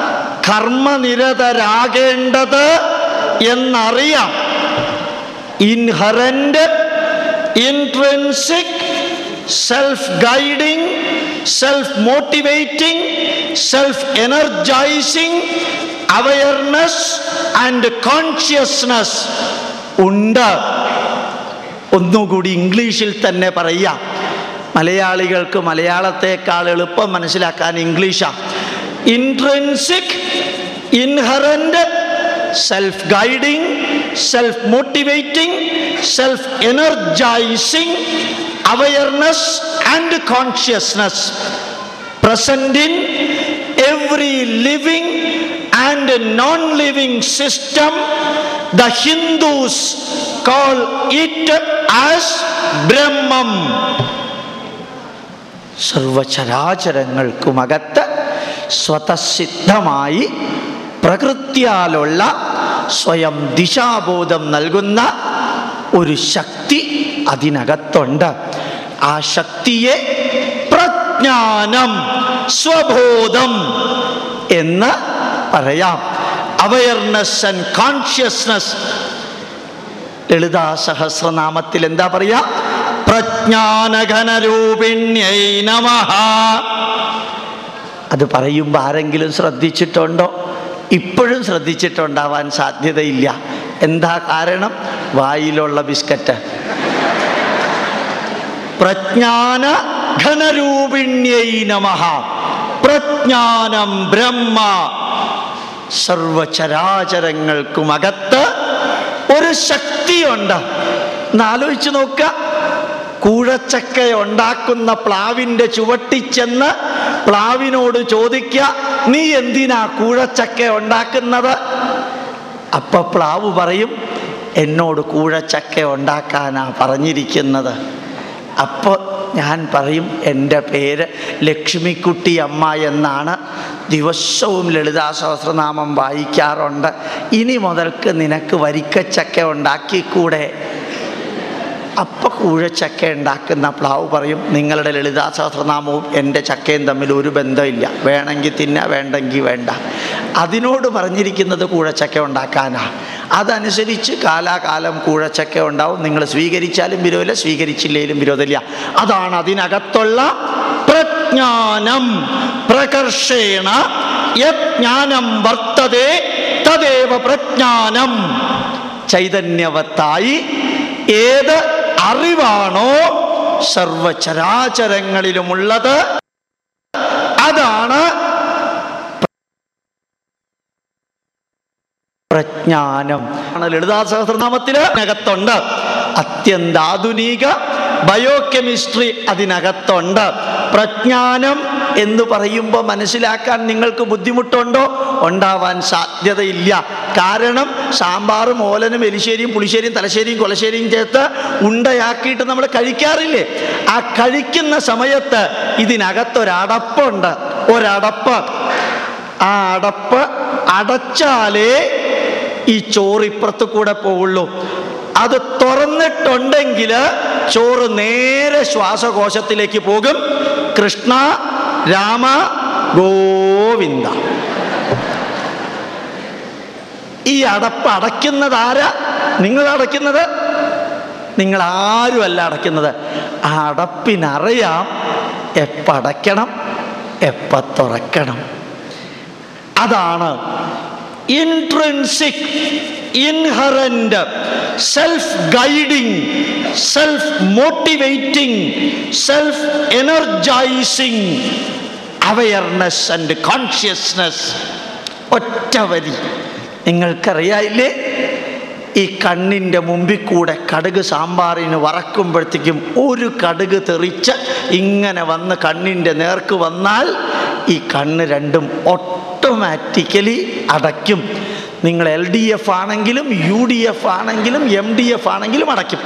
[SPEAKER 2] കർമ്മനിരതരാകേണ്ടത് എന്നറിയാം inherent intrinsic self guiding self motivating self energising awareness and consciousness ഉണ്ട് ഒന്നുകൂടി ഇംഗ്ലീഷിൽ തന്നെ പറയാം മലയാളികൾക്ക് മലയാളത്തെക്കാൾ എളുപ്പം മനസ്സിലാക്കാൻ ഇംഗ്ലീഷാണ് intrinsic inherent self guiding self motivating self energising awareness and consciousness present in every living and non living system the Hindus call it as Brahmam സർവചരാചരങ്ങൾക്കുമകത്ത് സ്വതസിദ്ധമായി പ്രകൃത്യാലുള്ള സ്വയം ദിശാബോധം നൽകുന്ന ഒരു ശക്തി അതിനകത്തുണ്ട് ആ ശക്തിയെ പ്രജ്ഞാനം സ്വബോധം എന്ന് പറയാം അവയർനെസ് ആൻഡ് കോൺഷ്യസ്നസ് ലളിതാ സഹസ്രനാമത്തിൽ എന്താ പറയാ പ്രജ്ഞാനഘനരൂപിണ്യൈ നമഃ അത് പറയുമ്പോൾ ആരെങ്കിലും ശ്രദ്ധിച്ചിട്ടുണ്ടോ ഇപ്പോഴും ശ്രദ്ധിച്ചിട്ടുണ്ടാവാൻ സാധ്യതയില്ല എന്താ കാരണം വായിലുള്ള ബിസ്ക്കറ്റ് പ്രജ്ഞാന ഘനരൂപിണ്യൈ നമഃ പ്രജ്ഞാനം ബ്രഹ്മ സർവചരാചരങ്ങൾക്കുമകത്ത് ഒരു ശക്തിയുണ്ട് എന്നാലോചിച്ച് നോക്കുക കൂഴച്ചക്ക ഉണ്ടാക്കുന്ന പ്ലാവിൻ്റെ ചുവട്ടി ചെന്ന് പ്ലാവിനോട് ചോദിക്കുക നീ എന്തിനാ കൂഴച്ചക്ക ഉണ്ടാക്കുന്നത് അപ്പൊ പ്ലാവ് പറയും എന്നോട് കൂഴച്ചക്ക ഉണ്ടാക്കാനാ പറഞ്ഞിരിക്കുന്നത് അപ്പോൾ ഞാൻ പറയും എൻ്റെ പേര് ലക്ഷ്മിക്കുട്ടി അമ്മ എന്നാണ് ദിവസവും ലളിതാ സഹസ്രനാമം വായിക്കാറുണ്ട് ഇനി മുതൽക്ക് നിനക്ക് വരിക്കച്ചക്ക ഉണ്ടാക്കിക്കൂടെ അപ്പം കൂഴച്ചക്ക ഉണ്ടാക്കുന്ന പ്ലാവ് പറയും നിങ്ങളുടെ ലളിതാ സഹസ്രനാമവും എൻ്റെ ചക്കയും തമ്മിൽ ഒരു ബന്ധമില്ല വേണമെങ്കിൽ തിന്ന വേണ്ടെങ്കിൽ വേണ്ട അതിനോട് പറഞ്ഞിരിക്കുന്നത് കൂഴച്ചക്ക ഉണ്ടാക്കാനാ അതനുസരിച്ച് കാലാകാലം കൂഴച്ചക്ക ഉണ്ടാവും നിങ്ങൾ സ്വീകരിച്ചാലും വിരോധമില്ല സ്വീകരിച്ചില്ലെങ്കിലും വിരോധമില്ല അതാണ് അതിനകത്തുള്ള പ്രജ്ഞാനം പ്രകർഷേണ യജ്ഞാനം വർത്തതേ തദേവ പ്രജ്ഞാനം ചൈതന്യവത്തായി ഏത് അറിവാണോ സർവചരാചരങ്ങളിലുമുള്ളത് അതാണ് പ്രജ്ഞാനം ആണ് ലളിതാ സഹസ്രനാമത്തില് അകത്തുണ്ട് അത്യന്താധുനിക ബയോകെമിസ്ട്രി അതിനകത്തുണ്ട് പ്രജ്ഞാനം എന്ന് പറയുമ്പോൾ മനസ്സിലാക്കാൻ നിങ്ങൾക്ക് ബുദ്ധിമുട്ടുണ്ടോ ഉണ്ടാവാൻ സാധ്യതയില്ല കാരണം സാമ്പാറും ഓലനും എലിശ്ശേരിയും പുളിശ്ശേരിയും തലശ്ശേരിയും കൊലശ്ശേരിയും ചേർത്ത് ഉണ്ടയാക്കിയിട്ട് നമ്മൾ കഴിക്കാറില്ലേ ആ കഴിക്കുന്ന സമയത്ത് ഇതിനകത്തൊരടപ്പുണ്ട് ഒരടപ്പ് ആ അടപ്പ് അടച്ചാലേ ഈ ചോറ് ഇപ്പുറത്ത് കൂടെ പോവുള്ളൂ അത് തുറന്നിട്ടുണ്ടെങ്കിൽ ചോറ് നേരെ ശ്വാസകോശത്തിലേക്ക് പോകും കൃഷ്ണ രാമ ഗോവിന്ദ ഈ അടപ്പ് അടയ്ക്കുന്നത് ആരാ നിങ്ങൾ അടയ്ക്കുന്നത് നിങ്ങൾ ആരുമല്ല അടയ്ക്കുന്നത് ആ അടപ്പിനറിയാം എപ്പടയ്ക്കണം എപ്പ തുറക്കണം അതാണ് intrinsic inherent self guiding self motivating self energising awareness and consciousness ഒറ്റ വരി നിങ്ങൾക്കറിയായില്ലേ ഈ കണ്ണിൻ്റെ മുമ്പിൽ കൂടെ കടുക് സാമ്പാറിന് വറക്കുമ്പോഴത്തേക്കും ഒരു കടുക് തെറിച്ച് ഇങ്ങനെ വന്ന് കണ്ണിൻ്റെ നേർക്ക് വന്നാൽ ഈ കണ്ണ് രണ്ടും ഓട്ടോമാറ്റിക്കലി അടയ്ക്കും നിങ്ങൾ എൽ ഡി എഫ് ആണെങ്കിലും യു ഡി എഫ് ആണെങ്കിലും എം ഡി എഫ് ആണെങ്കിലും അടയ്ക്കും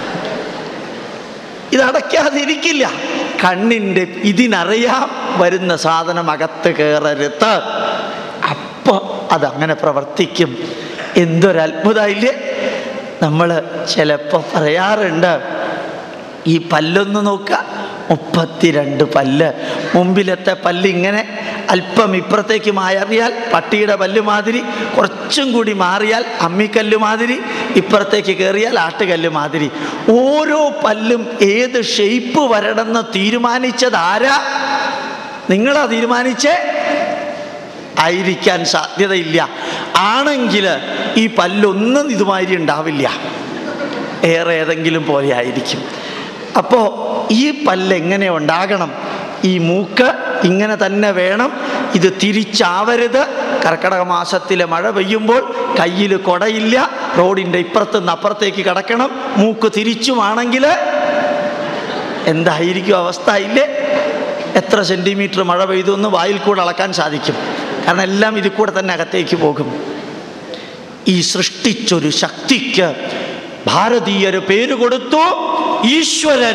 [SPEAKER 2] ഇത് അടയ്ക്കാതിരിക്കില്ല കണ്ണിൻ്റെ ഇതിനറിയാം വരുന്ന സാധനം അകത്ത് കയറരുത് അപ്പോൾ അതങ്ങനെ പ്രവർത്തിക്കും എന്തൊരത്ഭുതമില്ലേ നമ്മൾ ചിലപ്പോൾ പറയാറുണ്ട് ഈ പല്ലൊന്ന് നോക്കുക മുപ്പത്തിരണ്ട് പല്ല് മുമ്പിലത്തെ പല്ല് ഇങ്ങനെ അല്പം ഇപ്പുറത്തേക്ക് മാറിയാൽ പട്ടിയുടെ പല്ല് മാതിരി കുറച്ചും കൂടി മാറിയാൽ അമ്മിക്കല്ല് മാതിരി ഇപ്പുറത്തേക്ക് കയറിയാൽ ആട്ടുകല്ല് മാതിരി ഓരോ പല്ലും ഏത് ഷെയ്പ്പ് വരണമെന്ന് തീരുമാനിച്ചത് ആരാ നിങ്ങളാ തീരുമാനിച്ചേ ആയിരിക്കാൻ സാധ്യതയില്ല ആണെങ്കിൽ ഈ പല്ലൊന്നും ഇതുമാതിരി ഉണ്ടാവില്ല ഏറെ ഏതെങ്കിലും പോലെ ആയിരിക്കും അപ്പോൾ ഈ പല്ല് എങ്ങനെ ഉണ്ടാകണം ഈ മൂക്ക് ഇങ്ങനെ തന്നെ വേണം ഇത് തിരിച്ചാവരുത് കർക്കിടക മാസത്തിലെ മഴ പെയ്യുമ്പോൾ കയ്യിൽ കൊടയില്ല റോഡിൻ്റെ ഇപ്പുറത്തുനിന്ന് അപ്പുറത്തേക്ക് കിടക്കണം മൂക്ക് തിരിച്ചുമാണെങ്കിൽ എന്തായിരിക്കും അവസ്ഥ ഇല്ലേ എത്ര സെൻറ്റിമീറ്റർ മഴ പെയ്തു എന്ന് വായിൽ കൂടെ അളക്കാൻ സാധിക്കും കാരണം എല്ലാം ഇതിൽ കൂടെ തന്നെ അകത്തേക്ക് പോകും ഈ സൃഷ്ടിച്ചൊരു ശക്തിക്ക് ഭാരതീയര് പേര് കൊടുത്തു ഈശ്വരൻ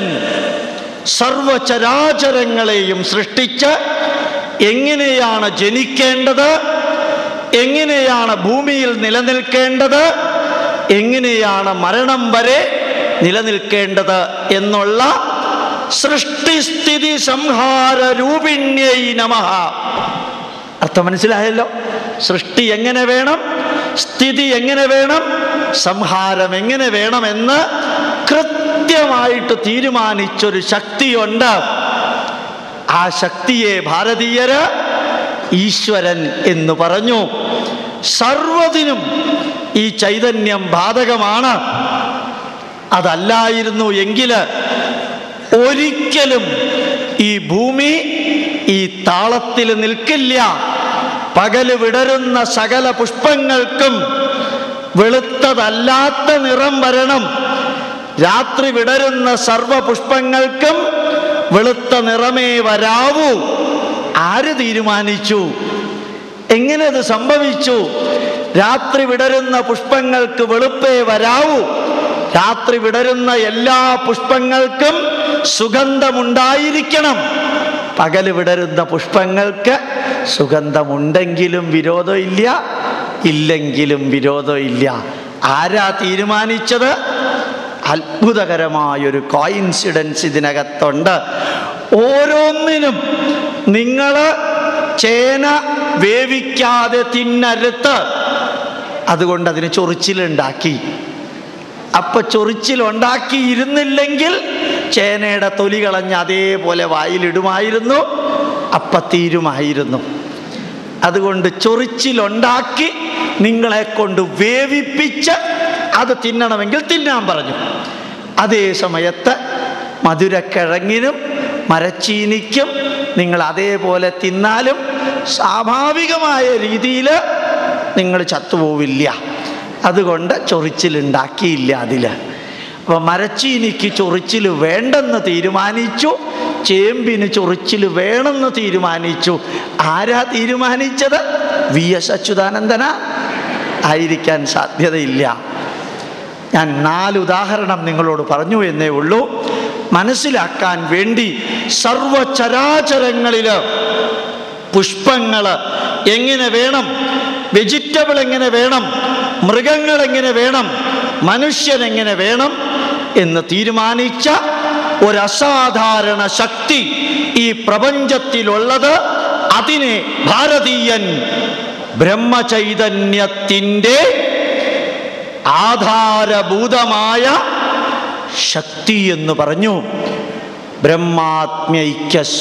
[SPEAKER 2] സർവചരാചരങ്ങളെയും സൃഷ്ടിച്ച് എങ്ങനെയാണ് ജനിക്കേണ്ടത് എങ്ങനെയാണ് ഭൂമിയിൽ നിലനിൽക്കേണ്ടത് എങ്ങനെയാണ് മരണം വരെ നിലനിൽക്കേണ്ടത് എന്നുള്ള സൃഷ്ടിസ്ഥിതി സംഹാര രൂപിണ്യൈ നമഃ അർത്ഥം മനസ്സിലായല്ലോ സൃഷ്ടി എങ്ങനെ വേണം സ്ഥിതി എങ്ങനെ വേണം സംഹാരം എങ്ങനെ വേണമെന്ന് കൃത്യമായിട്ട് തീരുമാനിച്ചൊരു ശക്തിയുണ്ട് ആ ശക്തിയെ ഭാരതീയര് ഈശ്വരൻ എന്ന് പറഞ്ഞു സർവതിനും ഈ ചൈതന്യം ബാധകമാണ് അതല്ലായിരുന്നു എങ്കിൽ ഒരിക്കലും ഈ ഭൂമി ഈ താളത്തിൽ നിൽക്കില്ല പകല് വിടരുന്ന സകല പുഷ്പങ്ങൾക്കും വെളുത്തതല്ലാത്ത നിറം വരണം രാത്രി വിടരുന്ന സർവ പുഷ്പങ്ങൾക്കും വെളുത്ത നിറമേ വരാവൂ ആര് തീരുമാനിച്ചു എങ്ങനെ അത് സംഭവിച്ചു രാത്രി വിടരുന്ന പുഷ്പങ്ങൾക്ക് വെളുപ്പേ വരാവൂ രാത്രി വിടരുന്ന എല്ലാ പുഷ്പങ്ങൾക്കും സുഗന്ധമുണ്ടായിരിക്കണം പകല് വിടരുന്ന പുഷ്പങ്ങൾക്ക് സുഗന്ധമുണ്ടെങ്കിലും വിരോധമില്ല ഇല്ലെങ്കിലും വിരോധമില്ല ആരാ തീരുമാനിച്ചത് അത്ഭുതകരമായൊരു കോയിൻസിഡൻസ് ഇതിനകത്തുണ്ട് ഓരോന്നിനും നിങ്ങൾ ചേന വേവിക്കാതെ തിന്നരുത്ത് അതുകൊണ്ട് അതിന് ചൊറിച്ചിലുണ്ടാക്കി അപ്പൊ ചൊറിച്ചിലുണ്ടാക്കിയിരുന്നില്ലെങ്കിൽ ചേനയുടെ തൊലി കളഞ്ഞ് അതേപോലെ വായിലിടുമായിരുന്നു അപ്പ തീരുമായിരുന്നു അതുകൊണ്ട് ചൊറിച്ചിലുണ്ടാക്കി നിങ്ങളെ കൊണ്ട് വേവിപ്പിച്ച് അത് തിന്നണമെങ്കിൽ തിന്നാൻ പറഞ്ഞു അതേ സമയത്ത് മധുരക്കിഴങ്ങിനും മരച്ചീനിക്കും നിങ്ങൾ അതേപോലെ തിന്നാലും സ്വാഭാവികമായ രീതിയിൽ നിങ്ങൾ ചത്തുപോവില്ല അതുകൊണ്ട് ചൊറിച്ചിലുണ്ടാക്കിയില്ല അതിൽ അപ്പോൾ മരച്ചീനിക്ക് ചൊറിച്ചിൽ വേണ്ടെന്ന് തീരുമാനിച്ചു ചേമ്പിന് ചൊറിച്ചിൽ വേണമെന്ന് തീരുമാനിച്ചു ആരാ തീരുമാനിച്ചത് വി എസ് അച്യുതാനന്ദന ആയിരിക്കാൻ സാധ്യതയില്ല ഞാൻ നാല് ഉദാഹരണം നിങ്ങളോട് പറഞ്ഞു എന്നേ ഉള്ളൂ മനസ്സിലാക്കാൻ വേണ്ടി സർവചരാചരങ്ങളിൽ പുഷ്പങ്ങൾ എങ്ങനെ വേണം വെജിറ്റബിൾ എങ്ങനെ വേണം മൃഗങ്ങൾ എങ്ങനെ വേണം മനുഷ്യൻ എങ്ങനെ വേണം എന്ന് തീരുമാനിച്ച ഒരസാധാരണ ശക്തി ഈ പ്രപഞ്ചത്തിലുള്ളത് അതിനെ ഭാരതീയൻ ബ്രഹ്മചൈതന്യത്തിൻ്റെ ആധാരഭൂതമായ ശക്തി എന്ന് പറഞ്ഞു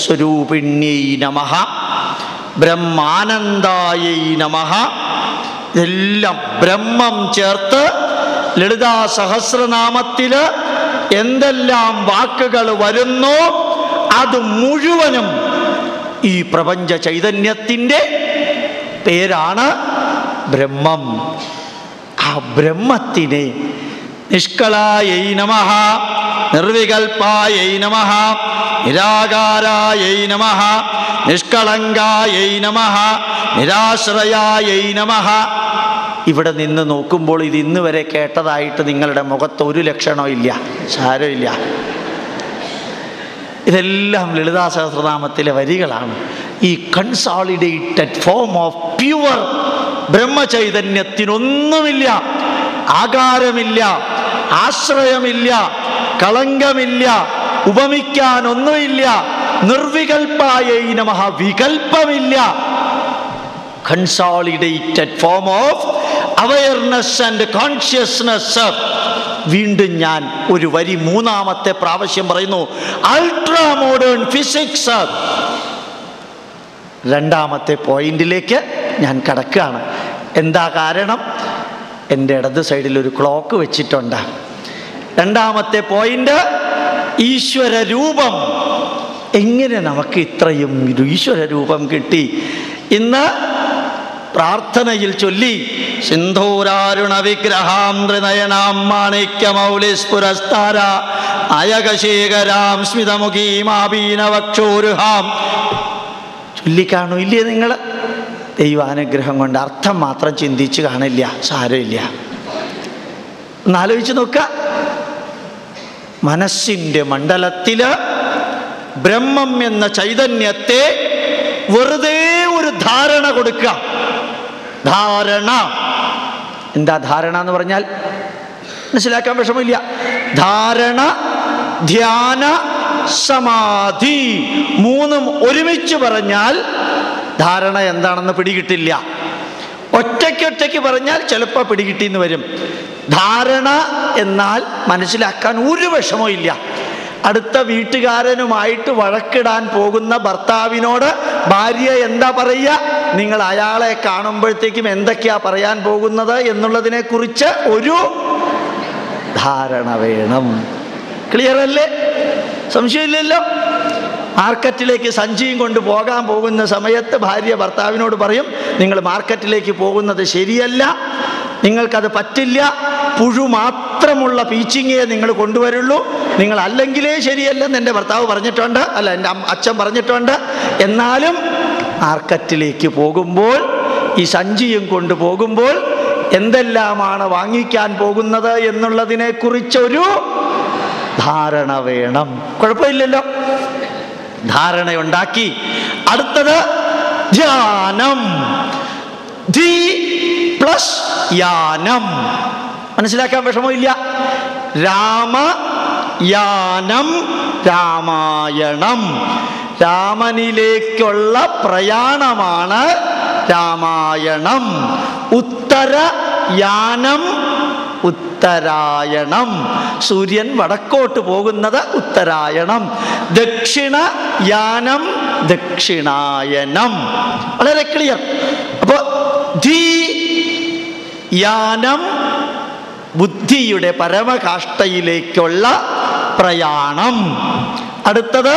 [SPEAKER 2] ബ്രഹ്മാത്മൈക്യസ്വരൂപിണ്യൈ നമ ബ്രഹ്മാനന്ദായൈ നമ ഇതെല്ലാം ബ്രഹ്മം ചേർത്ത് ലളിതാ സഹസ്രനാമത്തില് എന്തെല്ലാം വാക്കുകൾ വരുന്നു അത് മുഴുവനും ഈ പ്രപഞ്ച ചൈതന്യത്തിൻ്റെ പേരാണ് ബ്രഹ്മം ആ ബ്രഹ്മത്തിനെ നിഷ്കളായൈ നമ നിർവികൽപ്പായൈ നമ നിരാകാരായൈ നമ നിഷ്കളങ്കായൈ നമ നിരാശ്രയായൈ നമ ഇവിടെ നിന്ന് നോക്കുമ്പോൾ ഇത് ഇന്ന് വരെ കേട്ടതായിട്ട് നിങ്ങളുടെ മുഖത്ത് ഒരു ലക്ഷണവും ഇല്ല സാരമില്ല ഇതെല്ലാം ലളിതാ സഹസ്രനാമത്തിലെ വരികളാണ് ഈ കൺസോളിഡേറ്റഡ് ഫോം ഓഫ് പ്യുവർ ബ്രഹ്മചൈതന്യത്തിനൊന്നുമില്ല ആകാരമില്ല ആശ്രയമില്ല കളങ്കമില്ല ഉപമിക്കാനൊന്നുമില്ല നിർവികൽപ്പായ നമഃ വികൽപ്പമില്ല consolidated form of awareness and consciousness വീണ്ടും ഞാൻ ഒരു വരി മൂന്നാമത്തെ പ്രാവശ്യം പറയുന്നു അൾട്രാ മോഡേൺ ഫിസിക്സ് രണ്ടാമത്തെ പോയിന്റിലേക്ക് ഞാൻ കടക്കുകയാണ് എന്താ കാരണം എൻ്റെ ഇടത് സൈഡിൽ ഒരു ക്ലോക്ക് വെച്ചിട്ടുണ്ട് രണ്ടാമത്തെ പോയിന്റ് ഈശ്വര രൂപം എങ്ങനെ നമുക്ക് ഇത്രയും ഒരു ഈശ്വര രൂപം കിട്ടി ഇന്ന് പ്രാർത്ഥനയിൽ ചൊല്ലി സിന്ധൂരാരുണ വിഗ്രഹാം മാണിക്യമൗലിസ്പുരസ്താര അയകശേഖരാം സ്മിതമുഖീമാപീനവക്ഷോരുഹാം ചൊല്ലിക്കാണു ഇല്ലേ നിങ്ങൾ ദൈവാനുഗ്രഹം കൊണ്ട് അർത്ഥം മാത്രം ചിന്തിച്ച് കാണില്ല സാരമില്ല ഒന്നാലോചിച്ച് നോക്ക മനസ്സിൻ്റെ മണ്ഡലത്തില് ബ്രഹ്മം എന്ന ചൈതന്യത്തെ വെറുതെ ഒരു ധാരണ കൊടുക്കുക ധാരണ എന്താ ധാരണ എന്ന് പറഞ്ഞാൽ മനസ്സിലാക്കാൻ വിഷമില്ല ധാരണ ധ്യാന സമാധി മൂന്നും ഒരുമിച്ച് പറഞ്ഞാൽ ധാരണ എന്താണെന്ന് പിടികിട്ടില്ല ഒറ്റയ്ക്കൊറ്റയ്ക്ക് പറഞ്ഞാൽ ചിലപ്പോൾ പിടികിട്ടിന്ന് വരും ധാരണ എന്നാൽ മനസ്സിലാക്കാൻ ഒരു വിഷമവും ഇല്ല അടുത്ത വീട്ടുകാരനുമായിട്ട് വഴക്കിടാൻ പോകുന്ന ഭർത്താവിനോട് ഭാര്യ എന്താ പറയുക നിങ്ങൾ അയാളെ കാണുമ്പോഴത്തേക്കും എന്തൊക്കെയാ പറയാൻ പോകുന്നത് എന്നുള്ളതിനെ കുറിച്ച് ഒരു ധാരണ വേണം ക്ലിയർ അല്ലേ സംശയമില്ലല്ലോ മാർക്കറ്റിലേക്ക് സഞ്ചിയും കൊണ്ട് പോകാൻ പോകുന്ന സമയത്ത് ഭാര്യ ഭർത്താവിനോട് പറയും നിങ്ങൾ മാർക്കറ്റിലേക്ക് പോകുന്നത് ശരിയല്ല നിങ്ങൾക്കത് പറ്റില്ല പുഴു മാത്രമുള്ള പീച്ചിങ്ങയെ നിങ്ങൾ കൊണ്ടുവരുള്ളൂ നിങ്ങൾ അല്ലെങ്കിലേ ശരിയല്ലെന്ന് എൻ്റെ ഭർത്താവ് പറഞ്ഞിട്ടുണ്ട് അല്ല എൻ്റെ അമ്മ- അച്ഛൻ പറഞ്ഞിട്ടുണ്ട് എന്നാലും മാർക്കറ്റിലേക്ക് പോകുമ്പോൾ ഈ സഞ്ചിയും കൊണ്ട് പോകുമ്പോൾ എന്തെല്ലാമാണ് വാങ്ങിക്കാൻ പോകുന്നത് എന്നുള്ളതിനെ കുറിച്ചൊരു ധാരണ വേണം കുഴപ്പമില്ലല്ലോ ധാരണയുണ്ടാക്കി അടുത്തത് ധ്യാനം ധി പ്ലസ് യാനം മനസ്സിലാക്കാൻ വിഷമമില്ല രാമ യാനം രാമായണം രാമനിലേക്കുള്ള പ്രയാണമാണ് രാമായണം ഉത്തര യാനം ഉത്തരായണം സൂര്യൻ വടക്കോട്ട് പോകുന്നത് ഉത്തരായണം ദക്ഷിണ യാനം ദക്ഷിണായനം വളരെ ക്ലിയർ അപ്പോൾ ധീ യാനം ബുദ്ധിയുടെ പരമകാഷ്ഠയിലേക്കുള്ള പ്രയാണം അടുത്തത്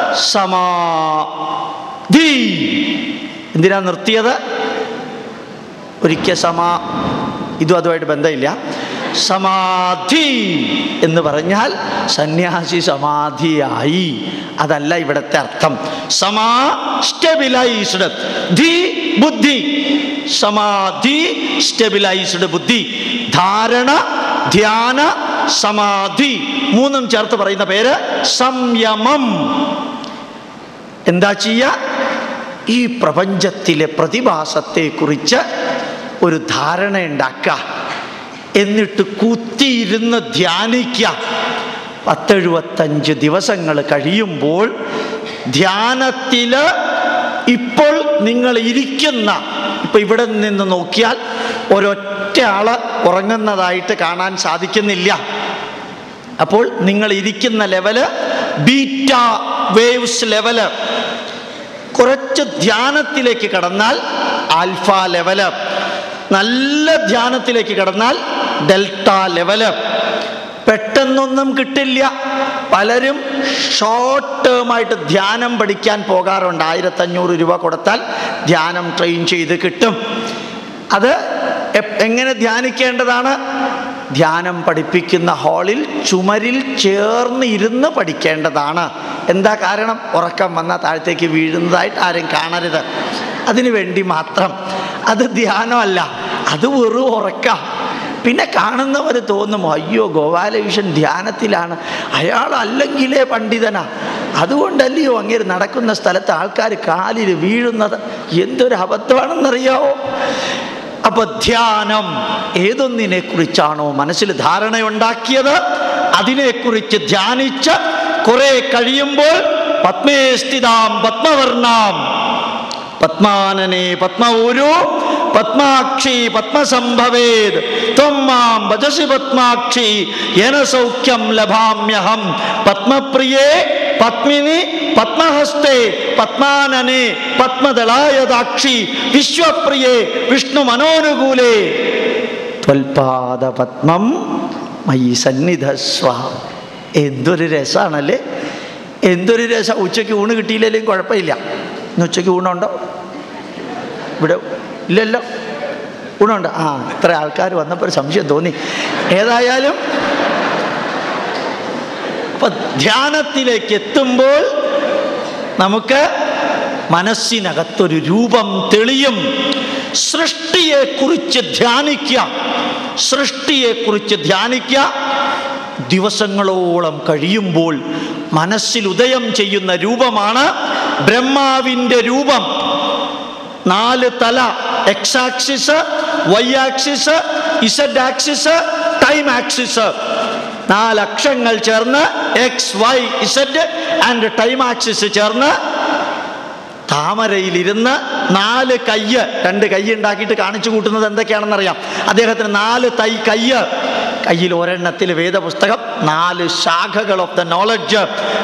[SPEAKER 2] സമാധി എന്തിനാ നിർത്തിയത് ഒരിക്കൽ സമാ ഇതും അതുമായിട്ട് ബന്ധമില്ല സമാധി എന്ന് പറഞ്ഞാൽ സന്യാസി സമാധിയായി അതല്ല ഇവിടുത്തെ അർത്ഥം സമാ സ്റ്റെബിലൈസ്ഡ് ധി ബുദ്ധി സമാധി സ്റ്റെബിലൈസ്ഡ് ബുദ്ധി ധാരണ ധ്യാന സമാധി മൂന്നും ചേർത്ത് പറയുന്ന പേര് സംയമം എന്താ ചെയ്യുക ഈ പ്രപഞ്ചത്തിലെ പ്രതിഭാസത്തെക്കുറിച്ച് ഒരു ധാരണ ഉണ്ടാക്കുക എന്നിട്ട് കുത്തിയിരുന്ന് ധ്യാനിക്കുക പത്തെഴുപത്തഞ്ച് ദിവസങ്ങൾ കഴിയുമ്പോൾ ധ്യാനത്തിൽ ഇപ്പോൾ നിങ്ങൾ ഇരിക്കുന്ന ഇപ്പം ഇവിടെ നിന്ന് നോക്കിയാൽ ഒരൊറ്റ ആള് ഉറങ്ങുന്നതായിട്ട് കാണാൻ സാധിക്കുന്നില്ല അപ്പോൾ നിങ്ങൾ ഇരിക്കുന്ന ലെവല് ബീറ്റ വേവ്സ് ലെവല് കുറച്ച് ധ്യാനത്തിലേക്ക് കടന്നാൽ ആൽഫ ലെവല് നല്ല ധ്യാനത്തിലേക്ക് കടന്നാൽ ഡെൽറ്റ ലെവല് പെട്ടെന്നൊന്നും കിട്ടില്ല പലരും ഷോർട്ട് ടേമായിട്ട് ധ്യാനം പഠിക്കാൻ പോകാറുണ്ട് ആയിരത്തഞ്ഞൂറ് രൂപ കൊടുത്താൽ ധ്യാനം ട്രെയിൻ ചെയ്ത് കിട്ടും അത് എ- എങ്ങനെ ധ്യാനിക്കേണ്ടതാണ് ധ്യാനം പഠിപ്പിക്കുന്ന ഹാളിൽ ചുമരിൽ ചേർന്ന് ഇരുന്ന് പഠിക്കേണ്ടതാണ് എന്താ കാരണം ഉറക്കം വന്നാൽ താഴത്തേക്ക് വീഴുന്നതായിട്ട് ആരും കാണരുത് അതിനു വേണ്ടി മാത്രം അത് ധ്യാനമല്ല അത് വെറും ഉറക്കാം പിന്നെ കാണുന്നവർ തോന്നും അയ്യോ ഗോപാലകൃഷ്ണൻ ധ്യാനത്തിലാണ് അയാൾ അല്ലെങ്കിലേ പണ്ഡിതനാ അതുകൊണ്ടല്ലയോ അങ്ങേര് നടക്കുന്ന സ്ഥലത്ത് ആൾക്കാർ കാലിൽ വീഴുന്നത് എന്തൊരു അബദ്ധമാണെന്നറിയാവോ അപ്പൊ ധ്യാനം ഏതൊന്നിനെ കുറിച്ചാണോ മനസ്സിൽ ധാരണയുണ്ടാക്കിയത് അതിനെക്കുറിച്ച് ധ്യാനിച്ച് കുറെ കഴിയുമ്പോൾ പത്മേ സ്ഥിതാം പത്മവർണാം പത്മാനനെ പത്മഊരു പത്മാക്ഷി പത്മസംഭവേത് ത്വം മാം ഭജസി പത്മാക്ഷി യേന സൗഖ്യം ലഭാമ്യഹം പത്മപ്രിയേ പത്മിനി പത്മഹസ്തേ പത്മാനനെ പത്മദളായതാക്ഷി വിശ്വപ്രിയേ വിഷ്ണു മനോനുകൂലേ ത്വൽപാദ പത്മം മയി സന്നിധസ്വ എന്തൊരു രസമാണല്ലേ എന്തൊരു രസം ഉച്ചയ്ക്ക് ഊണ് കിട്ടിയില്ലെങ്കിലും കുഴപ്പമില്ല ഇന്ന് ഉച്ചയ്ക്ക് ഊണുണ്ടോ ഇവിടെ ഇല്ലല്ലോ ഊണുണ്ട് ആ ഇത്ര ആൾക്കാർ വന്നപ്പോൾ ഒരു സംശയം തോന്നി ഏതായാലും അപ്പൊ ധ്യാനത്തിലേക്ക് എത്തുമ്പോൾ നമുക്ക് മനസ്സിനകത്തൊരു രൂപം തെളിയും സൃഷ്ടിയെക്കുറിച്ച് ധ്യാനിക്കുക സൃഷ്ടിയെക്കുറിച്ച് ധ്യാനിക്കുക ദിവസങ്ങളോളം കഴിയുമ്പോൾ മനസ്സിൽ ഉദയം ചെയ്യുന്ന രൂപമാണ് ബ്രഹ്മാവിൻ്റെ രൂപം നാല് തല X axis Y axis Z axis time axis നാലക്ഷങ്ങൾ ചേർന്ന് X Y Z and time axis ചേർന്ന് താമരയിലിരുന്ന് നാല് കയ്യ് രണ്ട് കൈ ഉണ്ടാക്കിയിട്ട് കാണിച്ചു കൂട്ടുന്നത് എന്തൊക്കെയാണെന്നറിയാം അദ്ദേഹത്തിന് നാല് തൈ കയ്യ് കയ്യിൽ ഒരെണ്ണത്തിൽ വേദപുസ്തകം നാല് ശാഖകൾ ഓഫ് ദ നോളജ്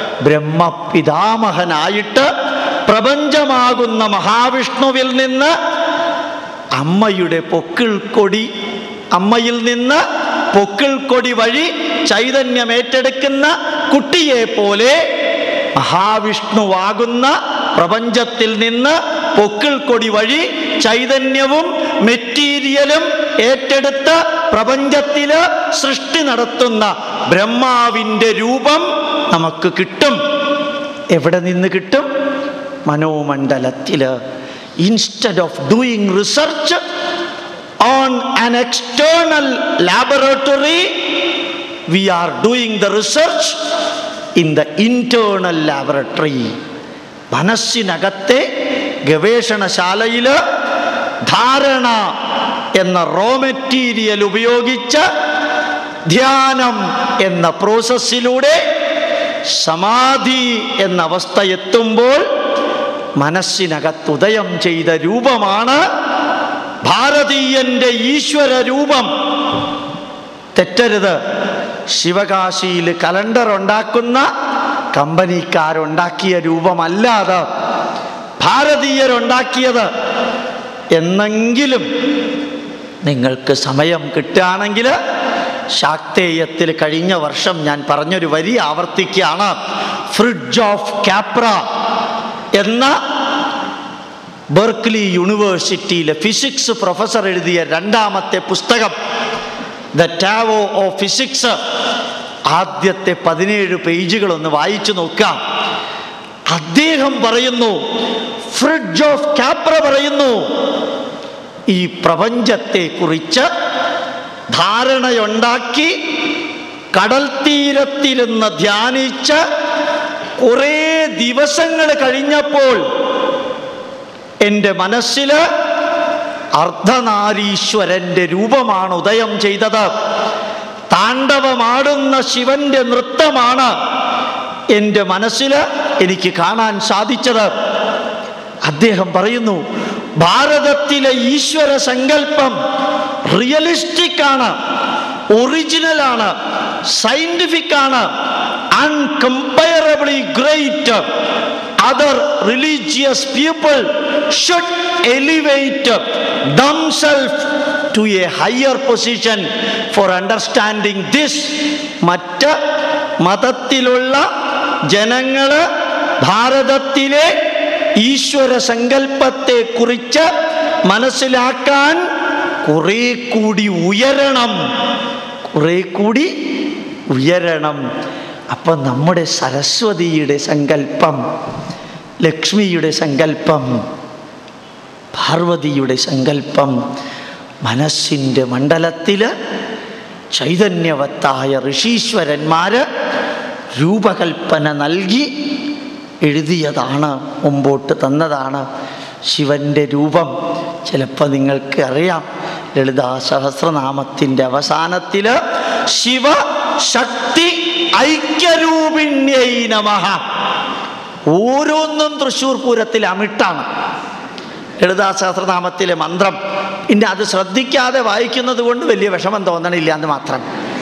[SPEAKER 2] ബ്രഹ്മപിതാമഹനായിട്ട് പ്രപഞ്ചമാകുന്ന മഹാവിഷ്ണുവിൽ നിന്ന് അമ്മയുടെ പൊക്കിൾ കൊടി അമ്മയിൽ നിന്ന് പൊക്കിൾ കൊടി വഴി ചൈതന്യം ഏറ്റെടുക്കുന്ന കുട്ടിയെ പോലെ മഹാവിഷ്ണുവാകുന്ന പ്രപഞ്ചത്തിൽ നിന്ന് പൊക്കിൾ കൊടി വഴി ചൈതന്യവും മെറ്റീരിയലും ഏറ്റെടുത്ത് പ്രപഞ്ചത്തില് സൃഷ്ടി നടത്തുന്ന ബ്രഹ്മാവിൻ്റെ രൂപം നമുക്ക് കിട്ടും എവിടെ നിന്ന് കിട്ടും മനോമണ്ഡലത്തില് instead of doing research on an external laboratory we are doing the research in the internal laboratory മനസ്സിനകത്തെ ഗവേഷണശാലയിൽ ധാരണ എന്ന റോ മെറ്റീരിയൽ ഉപയോഗിച്ച് ധ്യാനം എന്ന പ്രോസസ്സിലൂടെ സമാധി എന്ന അവസ്ഥ എത്തുമ്പോൾ മനസ്സിനകത്ത് ഉദയം ചെയ്ത രൂപമാണ് ഭാരതീയന്റെ ഈശ്വര രൂപം തെറ്റരുത് ശിവകാശിയിൽ കലണ്ടർ ഉണ്ടാക്കുന്ന കമ്പനിക്കാരുണ്ടാക്കിയ രൂപമല്ല അത് ഭാരതീയരുണ്ടാക്കിയത് എന്നെങ്കിലും നിങ്ങൾക്ക് സമയം കിട്ടുകയാണെങ്കിൽ ശാക്തേയത്തിൽ കഴിഞ്ഞ വർഷം ഞാൻ പറഞ്ഞൊരു വരി ആവർത്തിക്കുകയാണ് ഫ്രിഡ്ജ് ഓഫ് കാപ്ര എന്ന ബെർക്ക്ലി യൂണിവേഴ്സിറ്റിയിലെ ഫിസിക്സ് പ്രൊഫസർ എഴുതിയ രണ്ടാമത്തെ പുസ്തകം ദ ടാവോ ഓഫ് ഫിസിക്സ് ആദ്യത്തെ പതിനേഴ് പേജുകളൊന്ന് വായിച്ചു നോക്കാം അദ്ദേഹം പറയുന്നു ഫ്രിഡ്ജ് ഓഫ് കാപ്ര പറയുന്നു ഈ പ്രപഞ്ചത്തെ കുറിച്ച് ധാരണയുണ്ടാക്കി കടൽ തീരത്തിരുന്ന് ധ്യാനിച്ച് കുറേ ദിവസങ്ങൾ കഴിഞ്ഞപ്പോൾ എൻ്റെ മനസ്സിൽ അർദ്ധനാരീശ്വരൻ്റെ രൂപമാണ് ഉദയം ചെയ്തത് താണ്ഡവമാടുന്ന ശിവന്റെ നൃത്തമാണ് എൻ്റെ മനസ്സിൽ എനിക്ക് കാണാൻ സാധിച്ചത് അദ്ദേഹം പറയുന്നു ഭാരതത്തിലെ ഈശ്വര സങ്കല്പം റിയലിസ്റ്റിക് ആണ് ഒറിജിനൽ ആണ് സയന്റിഫിക് ആണ് uncomparably great other religious people should elevate themselves to a higher position for understanding this മറ്റ് മതത്തിലുള്ള ജനങ്ങള് ഭാരതത്തിലെ ഈശ്വര സങ്കല്പത്തെ കുറിച്ച് മനസ്സിലാക്കാൻ കുറെ കൂടി ഉയരണം കുറെ കൂടി ഉയരണം അപ്പം നമ്മുടെ സരസ്വതിയുടെ സങ്കല്പം ലക്ഷ്മിയുടെ സങ്കല്പം പാർവതിയുടെ സങ്കല്പം മനസ്സിൻ്റെ മണ്ഡലത്തിൽ ചൈതന്യവത്തായ ഋഷീശ്വരന്മാര് രൂപകൽപ്പന നൽകി എഴുതിയതാണ് മുമ്പോട്ട് തന്നതാണ് ശിവൻ്റെ രൂപം ചിലപ്പോൾ നിങ്ങൾക്ക് അറിയാം ലളിതാ സഹസ്രനാമത്തിൻ്റെ അവസാനത്തിൽ ശിവ ശക്തി ഐക്യരൂപിണ്യൈ നമഃ ഓരോന്നും തൃശ്ശൂർ പൂരത്തിൽ അമിട്ടാണ് ലളിതാ സഹസ്രനാമത്തിലെ മന്ത്രം പിന്നെ അത് ശ്രദ്ധിക്കാതെ വായിക്കുന്നത് കൊണ്ട് വലിയ വിഷമം തോന്നണില്ല എന്ന് മാത്രം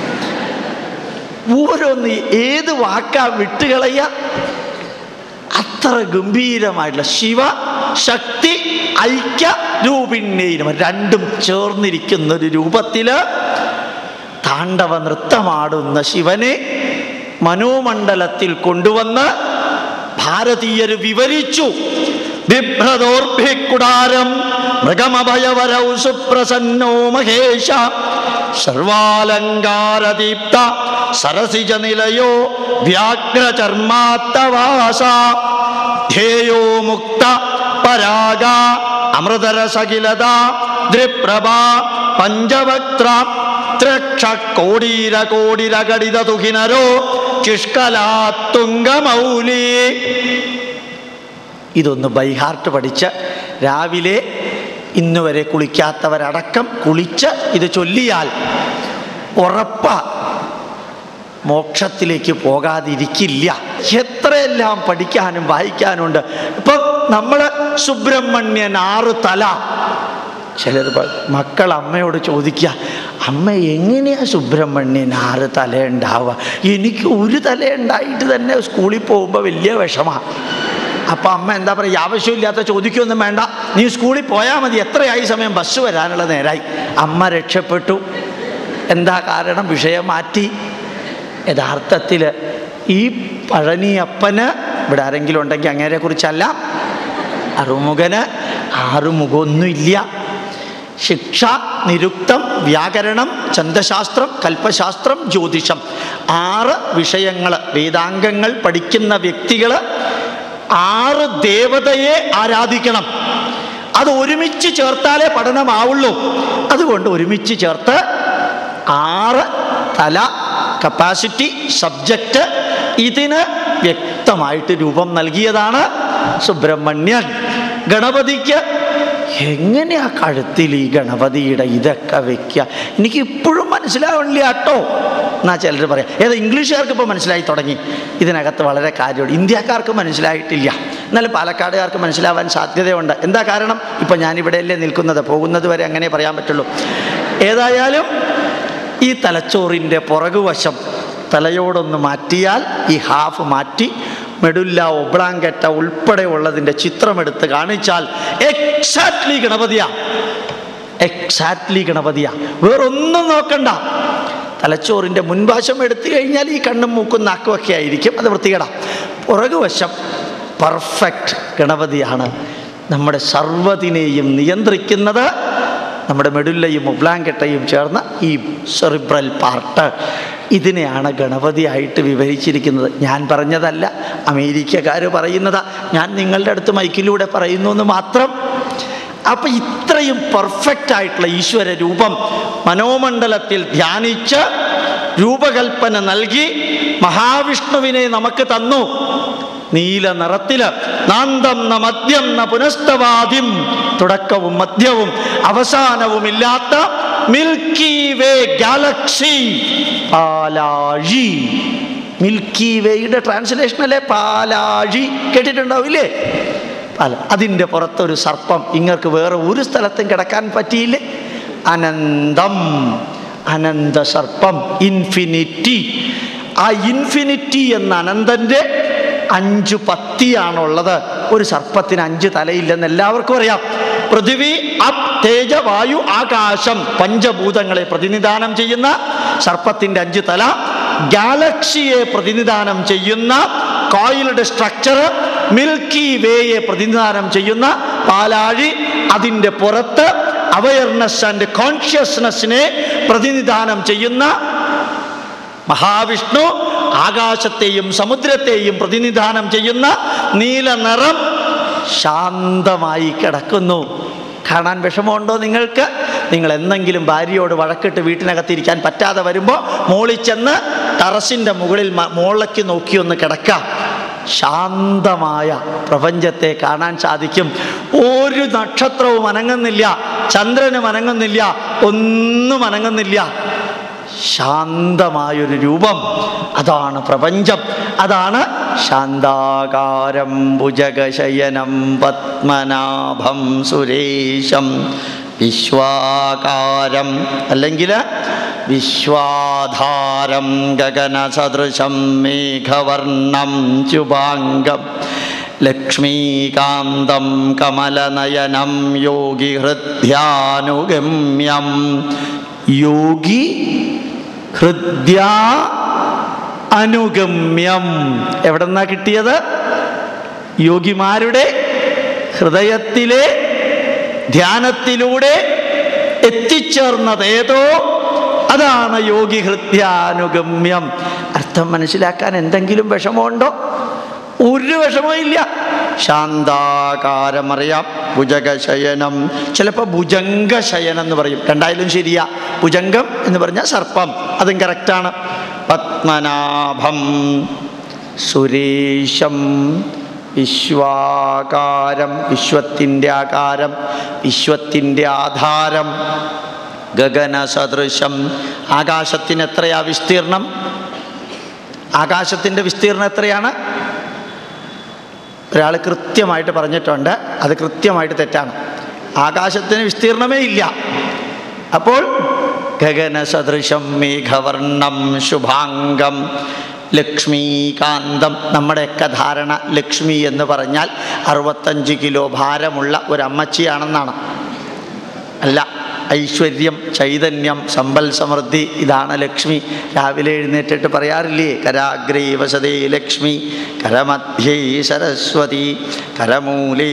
[SPEAKER 2] ഓരോന്ന് ഏത് വാക്കാ വിട്ടുകളയ അത്ര ഗംഭീരമായിട്ടുള്ള ശിവ ശക്തി ഐക്യ രൂപിണ്യം രണ്ടും ചേർന്നിരിക്കുന്ന ഒരു രൂപത്തില് താണ്ഡവ നൃത്തമാടുന്ന ശിവനെ മനോമണ്ഡലത്തിൽ കൊണ്ടുവന്ന് ഭാരതീയർ വിവരിച്ചു ബിഭ്രതോർഭിക്കുടാരം മൃഗമഭയവരൗ സുപ്രസന്നോ മഹേശ സർവാലങ്കാരദീപ്ത സരസിജ നിലയോ വ്യാഘ്രചർമാത്തവാസ ധ്യേയോ മുക്ത പരാഗ അമൃതരസകിലത ദൃപ്രഭ പഞ്ചവക്ത്ര ത്രക്ഷ കോടീര കോടിര കടിത തുഹിനരോ ചുഷ്കലാത്തുംഗമൗലി ഇതൊന്ന് ബൈഹാർട്ട് പഠിച്ച് രാവിലെ ഇന്ന് വരെ കുളിക്കാത്തവരടക്കം കുളിച്ച് ഇത് ചൊല്ലിയാൽ ഉറപ്പ മോക്ഷത്തിലേക്ക് പോകാതിരിക്കില്ല എത്രയെല്ലാം പഠിക്കാനും വായിക്കാനുണ്ട് ഇപ്പം നമ്മൾ സുബ്രഹ്മണ്യൻ ആറ് തല ചിലർ മക്കൾ അമ്മയോട് ചോദിക്കുക അമ്മ എങ്ങനെയാ സുബ്രഹ്മണ്യൻ ആറ് തല ഉണ്ടാവുക എനിക്ക് ഒരു തല ഉണ്ടായിട്ട് തന്നെ സ്കൂളിൽ പോകുമ്പോൾ വലിയ വിഷമാണ് അപ്പം അമ്മ എന്താ പറയുക ആവശ്യമില്ലാത്ത ചോദിക്കൊന്നും വേണ്ട നീ സ്കൂളിൽ പോയാൽ മതി എത്രയായി സമയം ബസ് വരാനുള്ള നേരായി അമ്മ രക്ഷപ്പെട്ടു എന്താ കാരണം വിഷയം മാറ്റി യഥാർത്ഥത്തിൽ ഈ പഴനിയപ്പന് ഇവിടെ ആരെങ്കിലും ഉണ്ടെങ്കിൽ അങ്ങേരെ കുറിച്ചല്ല അറുമുഖന് ആറുമുഖമൊന്നുമില്ല ശിക്ഷ നിരുക്തം വ്യാകരണം ചന്തശാസ്ത്രം കൽപ്പശാസ്ത്രം ജ്യോതിഷം ആറ് വിഷയങ്ങൾ വേദാംഗങ്ങൾ പഠിക്കുന്ന വ്യക്തികൾ ആറ് ദേവതയെ ആരാധിക്കണം അത് ഒരുമിച്ച് ചേർത്താലേ പഠനമാവുള്ളൂ അതുകൊണ്ട് ഒരുമിച്ച് ചേർത്ത് ആറ് തല കപ്പാസിറ്റി സബ്ജക്റ്റ് ഇതിന് വ്യക്തമായിട്ട് രൂപം നൽകിയതാണ് സുബ്രഹ്മണ്യൻ ഗണപതിക്ക് എങ്ങനെയാ കഴുത്തിൽ ഈ ഗണപതിയുടെ ഇതൊക്കെ വെക്കുക എനിക്ക് ഇപ്പോഴും മനസ്സിലാവണില്ല കേട്ടോ എന്നാ ചിലർ പറയാം ഏത് ഇംഗ്ലീഷുകാർക്ക് ഇപ്പോൾ മനസ്സിലായി തുടങ്ങി ഇതിനകത്ത് വളരെ കാര്യമുണ്ട് ഇന്ത്യക്കാർക്ക് മനസ്സിലായിട്ടില്ല എന്നാലും പാലക്കാടുകാർക്ക് മനസ്സിലാവാൻ സാധ്യതയുണ്ട് എന്താ കാരണം ഇപ്പം ഞാനിവിടെയല്ലേ നിൽക്കുന്നത് പോകുന്നത് വരെ അങ്ങനെ പറയാൻ പറ്റുള്ളൂ ഏതായാലും ഈ തലച്ചോറിൻ്റെ പുറകുവശം തലയോടൊന്ന് മാറ്റിയാൽ ഈ ഹാഫ് മാറ്റി മെഡുല്ല ഒബ്ലാങ്കറ്റ ഉൾപ്പെടെ ഉള്ളതിൻ്റെ ചിത്രമെടുത്ത് കാണിച്ചാൽ എക്സാക്ട്ലി ഗണപതിയാ എക്സാക്ട്ലി ഗണപതിയാ വേറൊന്നും നോക്കണ്ട തലച്ചോറിൻ്റെ മുൻവശം എടുത്തു കഴിഞ്ഞാൽ ഈ കണ്ണും മൂക്കും നാക്കും ഒക്കെ ആയിരിക്കും അത് വൃത്തികേടാ പുറകുവശം പെർഫെക്റ്റ് ഗണപതിയാണ് നമ്മുടെ സർവ്വതിനെയും നിയന്ത്രിക്കുന്നത് നമ്മുടെ മെഡുല്ലയും ഒബ്ലാങ്കട്ടയും ചേർന്ന ഈ സെറിബ്രൽ പാർട്ട് ഇതിനെയാണ് ഗണപതിയായിട്ട് വിവരിച്ചിരിക്കുന്നത് ഞാൻ പറഞ്ഞതല്ല അമേരിക്കക്കാർ പറയുന്നതാ ഞാൻ നിങ്ങളുടെ അടുത്ത് മൈക്കിലൂടെ പറയുന്നു എന്ന് മാത്രം അപ്പം ഇത്രയും പെർഫെക്റ്റ് ആയിട്ടുള്ള ഈശ്വര രൂപം മനോമണ്ഡലത്തിൽ ധ്യാനിച്ച് രൂപകൽപ്പന നൽകി മഹാവിഷ്ണുവിനെ നമുക്ക് തന്നു നീല നിറത്തില് നാന്തം ന മദ്യം ന പുനസ്തവാദ്യം തുടക്കവും മധ്യവും അവസാനവുമില്ലാത്ത മിൽക്കി വേ ഗാലക്സി പാലാഴി മിൽക്കി വേയുടെ ട്രാൻസ്ലേഷൻ അല്ലേ പാലാഴി കേട്ടിട്ടുണ്ടാവില്ലേ പാല അതിൻ്റെ പുറത്തൊരു സർപ്പം ഇങ്ങർക്ക് വേറെ ഒരു സ്ഥലത്തും കിടക്കാൻ പറ്റിയില്ലേ അനന്തം അനന്ത സർപ്പം ഇൻഫിനിറ്റി ആ ഇൻഫിനിറ്റി എന്ന അനന്തൻ്റെ അഞ്ചു പത്തിയാണുള്ളത് ഒരു സർപ്പത്തിന് അഞ്ച് തലയില്ലെന്ന് എല്ലാവർക്കും അറിയാം പൃഥിവി അപ് തേജ വായു ആകാശം പഞ്ചഭൂതങ്ങളെ പ്രതിനിധാനം ചെയ്യുന്ന സർപ്പത്തിന്റെ അഞ്ച് തല ഗാലക്സിയെ പ്രതിനിധാനം ചെയ്യുന്ന കോയിലുടെ സ്ട്രക്ചർ മിൽക്കി വേയെ പ്രതിനിധാനം ചെയ്യുന്ന പാലാഴി അതിൻ്റെ പുറത്ത് അവയർനെസ് ആൻഡ് കോൺഷ്യസ്നെസ്സിനെ പ്രതിനിധാനം ചെയ്യുന്ന മഹാവിഷ്ണു ആകാശത്തെയും സമുദ്രത്തെയും പ്രതിനിധാനം ചെയ്യുന്ന നീല നിറം ശാന്തമായി കിടക്കുന്നു കാണാൻ വിഷമമുണ്ടോ നിങ്ങൾക്ക് നിങ്ങൾ എന്തെങ്കിലും ഭാര്യയോട് വഴക്കിട്ട് വീട്ടിനകത്തിരിക്കാൻ പറ്റാതെ വരുമ്പോൾ മോളിൽ ചെന്ന് ടെറസിൻ്റെ മുകളിൽ മ- മുകളിലേക്ക് നോക്കിയൊന്ന് കിടക്കാം ശാന്തമായ പ്രപഞ്ചത്തെ കാണാൻ സാധിക്കും ഒരു നക്ഷത്രവും അനങ്ങുന്നില്ല ചന്ദ്രനും അനങ്ങുന്നില്ല ഒന്നും അനങ്ങുന്നില്ല ശാന്തമായൊരു രൂപം അതാണ് പ്രപഞ്ചം അതാണ് ശാന്താകാരം ഭുജഗശയനം പത്മനാഭം സുരേശം വിശ്വാകാരം അല്ലെങ്കിൽ വിശ്വാധാരം ഗഗനസദൃശം മേഘവർണം ശുഭാംഗം ലക്ഷ്മീകാന്തം കമലനയനം യോഗിഹൃദ്യാനുഗമ്യം യോഗി ഹൃദ്യ അനുഗമ്യം എവിടെന്നാ കിട്ടിയത് യോഗിമാരുടെ ഹൃദയത്തിലെ ധ്യാനത്തിലൂടെ എത്തിച്ചേർന്നതേതോ അതാണ് യോഗി ഹൃദ്യാനുഗമ്യം അർത്ഥം മനസ്സിലാക്കാൻ എന്തെങ്കിലും വിഷമമുണ്ടോ ഒരു വിഷമവും ഇല്ല ശാന്താകാരം അറിയാം ഭുജഗശയനം ചിലപ്പോൾ ഭുജംഗശയനം എന്ന് പറയും രണ്ടായാലും ശരിയാ ഭുജംഗം എന്ന് പറഞ്ഞാൽ സർപ്പം അതും കറക്റ്റാണ് പത്മനാഭം സുരേശം വിശ്വാകാരം വിശ്വത്തിൻ്റെ ആകാരം വിശ്വത്തിൻ്റെ ആധാരം ഗഗന സദൃശം ആകാശത്തിന് എത്രയാ വിസ്തീർണം ആകാശത്തിൻ്റെ വിസ്തീർണം എത്രയാണ് ഒരാൾ കൃത്യമായിട്ട് പറഞ്ഞിട്ടുണ്ട് അത് കൃത്യമായിട്ട് തെറ്റാണ് ആകാശത്തിന് വിസ്തീർണമേ ഇല്ല അപ്പോൾ ഗഗന സദൃശം മേഘവർണം ശുഭാംഗം ലക്ഷ്മീകാന്തം നമ്മുടെയൊക്കെ ധാരണ ലക്ഷ്മി എന്ന് പറഞ്ഞാൽ അറുപത്തഞ്ച് കിലോ ഭാരമുള്ള ഒരു അമ്മച്ചിയാണെന്നാണ് അല്ല ഐശ്വര്യം ചൈതന്യം സമ്പൽ സമൃദ്ധി ഇതാണ് ലക്ഷ്മി രാവിലെ എഴുന്നേറ്റിട്ട് പറയാറില്ലേ കരാഗ്രേ വസതേ ലക്ഷ്മി കരമധ്യേ സരസ്വതി കരമൂലേ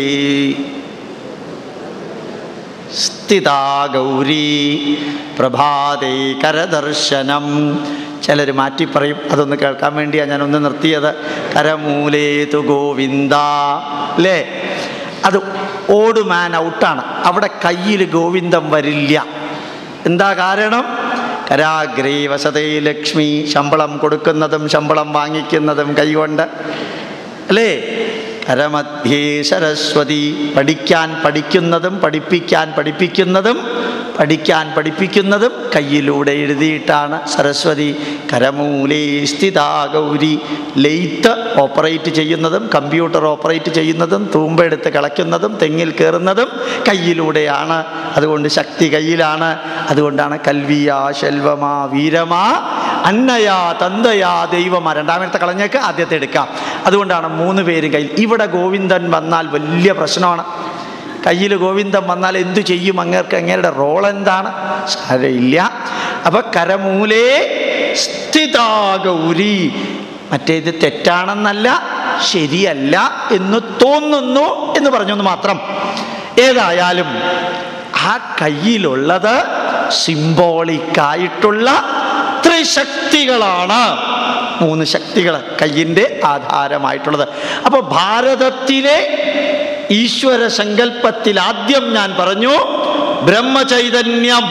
[SPEAKER 2] സ്ഥിതാ ഗൗരീ പ്രഭാതേ കരദർശനം ചിലർ മാറ്റി പറയും അതൊന്ന് കേൾക്കാൻ വേണ്ടിയാണ് ഞാനൊന്ന് നിർത്തിയത് കരമൂലേ തു ഗോവിന്ദ അല്ലേ അത് ഓട് മാൻ ഔട്ടാണ് അവിടെ കയ്യിൽ ഗോവിന്ദം വരില്ല എന്താ കാരണം കരാഗ്രേ വസതേ ലക്ഷ്മി ശമ്പളം കൊടുക്കുന്നതും ശമ്പളം വാങ്ങിക്കുന്നതും കൈകൊണ്ട് അല്ലേ കരമധ്യേ സരസ്വതി പഠിക്കാൻ പഠിക്കുന്നതും പഠിപ്പിക്കാൻ പഠിപ്പിക്കുന്നതും പഠിക്കാൻ പഠിപ്പിക്കുന്നതും കയ്യിലൂടെ എഴുതിയിട്ടാണ് സരസ്വതി കരമൂലേ സ്ഥിതാ ഗൗരി ലെയ്ത്ത് ഓപ്പറേറ്റ് ചെയ്യുന്നതും കമ്പ്യൂട്ടർ ഓപ്പറേറ്റ് ചെയ്യുന്നതും തൂമ്പെടുത്ത് കളയ്ക്കുന്നതും തെങ്ങിൽ കയറുന്നതും കയ്യിലൂടെയാണ് അതുകൊണ്ട് ശക്തി കയ്യിലാണ് അതുകൊണ്ടാണ് കൽവിയാ ശെൽവമാ വീരമാ അന്നയാ തന്തയാ ദൈവമാ രണ്ടാമത്തെ കളഞ്ഞേക്ക് ആദ്യത്തെ എടുക്കാം അതുകൊണ്ടാണ് മൂന്ന് പേരും കയ്യിൽ ഇവിടെ ഗോവിന്ദൻ വന്നാൽ വലിയ പ്രശ്നമാണ് കയ്യിൽ ഗോവിന്ദൻ വന്നാൽ എന്തു ചെയ്യും അങ്ങേർക്ക് അങ്ങേരുടെ റോൾ എന്താണ് സാരയില്ല അപ്പൊ കരമൂലേ സ്ഥിതാ ഗൗരി മറ്റേത് തെറ്റാണെന്നല്ല ശരിയല്ല എന്ന് തോന്നുന്നു എന്ന് പറഞ്ഞൊന്ന് മാത്രം ഏതായാലും ആ കയ്യിലുള്ളത് സിംബോളിക്കായിട്ടുള്ള ത്രിശക്തികളാണ് മൂന്ന് ശക്തികൾ കയ്യിൻ്റെ ആധാരമായിട്ടുള്ളത് അപ്പോൾ ഭാരതത്തിലെ ഈശ്വര സങ്കല്പത്തിൽ ആദ്യം ഞാൻ പറഞ്ഞു ബ്രഹ്മചൈതന്യം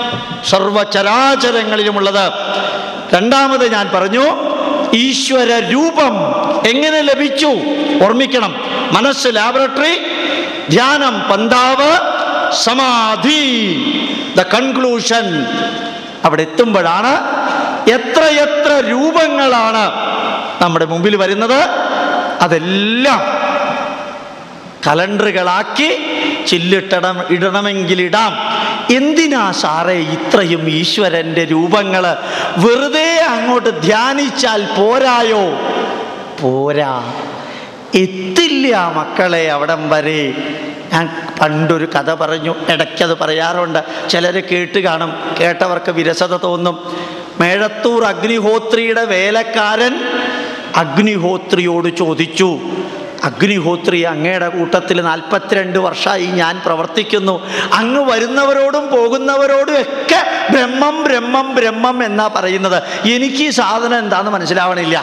[SPEAKER 2] സർവചരാചരങ്ങളിലുമുള്ളത് രണ്ടാമത് ഞാൻ പറഞ്ഞു ഈശ്വര രൂപം എങ്ങനെ ലഭിച്ചു ഓർമ്മിക്കണം മനസ്സ് ലാബറട്ടറി ധ്യാനം പന്താവ് സമാധി ദ കൺക്ലൂഷൻ അവിടെ എത്തുമ്പോഴാണ് എത്രയെത്ര രൂപങ്ങളാണ് നമ്മുടെ മുമ്പിൽ വരുന്നത് അതെല്ലാം കലണ്ടറുകളാക്കി ചില്ലിട്ടണം ഇടണമെങ്കിൽ ഇടാം എന്തിനാ സാറേ ഇത്രയും ഈശ്വരൻ്റെ രൂപങ്ങൾ വെറുതെ അങ്ങോട്ട് ധ്യാനിച്ചാൽ പോരായോ പോരാ എത്തില്ല മക്കളെ അവിടം വരെ ഞാൻ പണ്ടൊരു കഥ പറഞ്ഞു ഇടയ്ക്കത് പറയാറുണ്ട് ചിലർ കേട്ട് കാണും കേട്ടവർക്ക് വിരസത തോന്നും മേഴത്തൂർ അഗ്നിഹോത്രിയുടെ വേലക്കാരൻ അഗ്നിഹോത്രിയോട് ചോദിച്ചു അഗ്നിഹോത്രി അങ്ങയുടെ കൂട്ടത്തിൽ നാൽപ്പത്തിരണ്ട് വർഷമായി ഞാൻ പ്രവർത്തിക്കുന്നു അങ്ങ് വരുന്നവരോടും പോകുന്നവരോടും ഒക്കെ ബ്രഹ്മം ബ്രഹ്മം ബ്രഹ്മം എന്നാ പറയുന്നത് എനിക്ക് ഈ സാധനം എന്താണെന്ന് മനസ്സിലാവണില്ല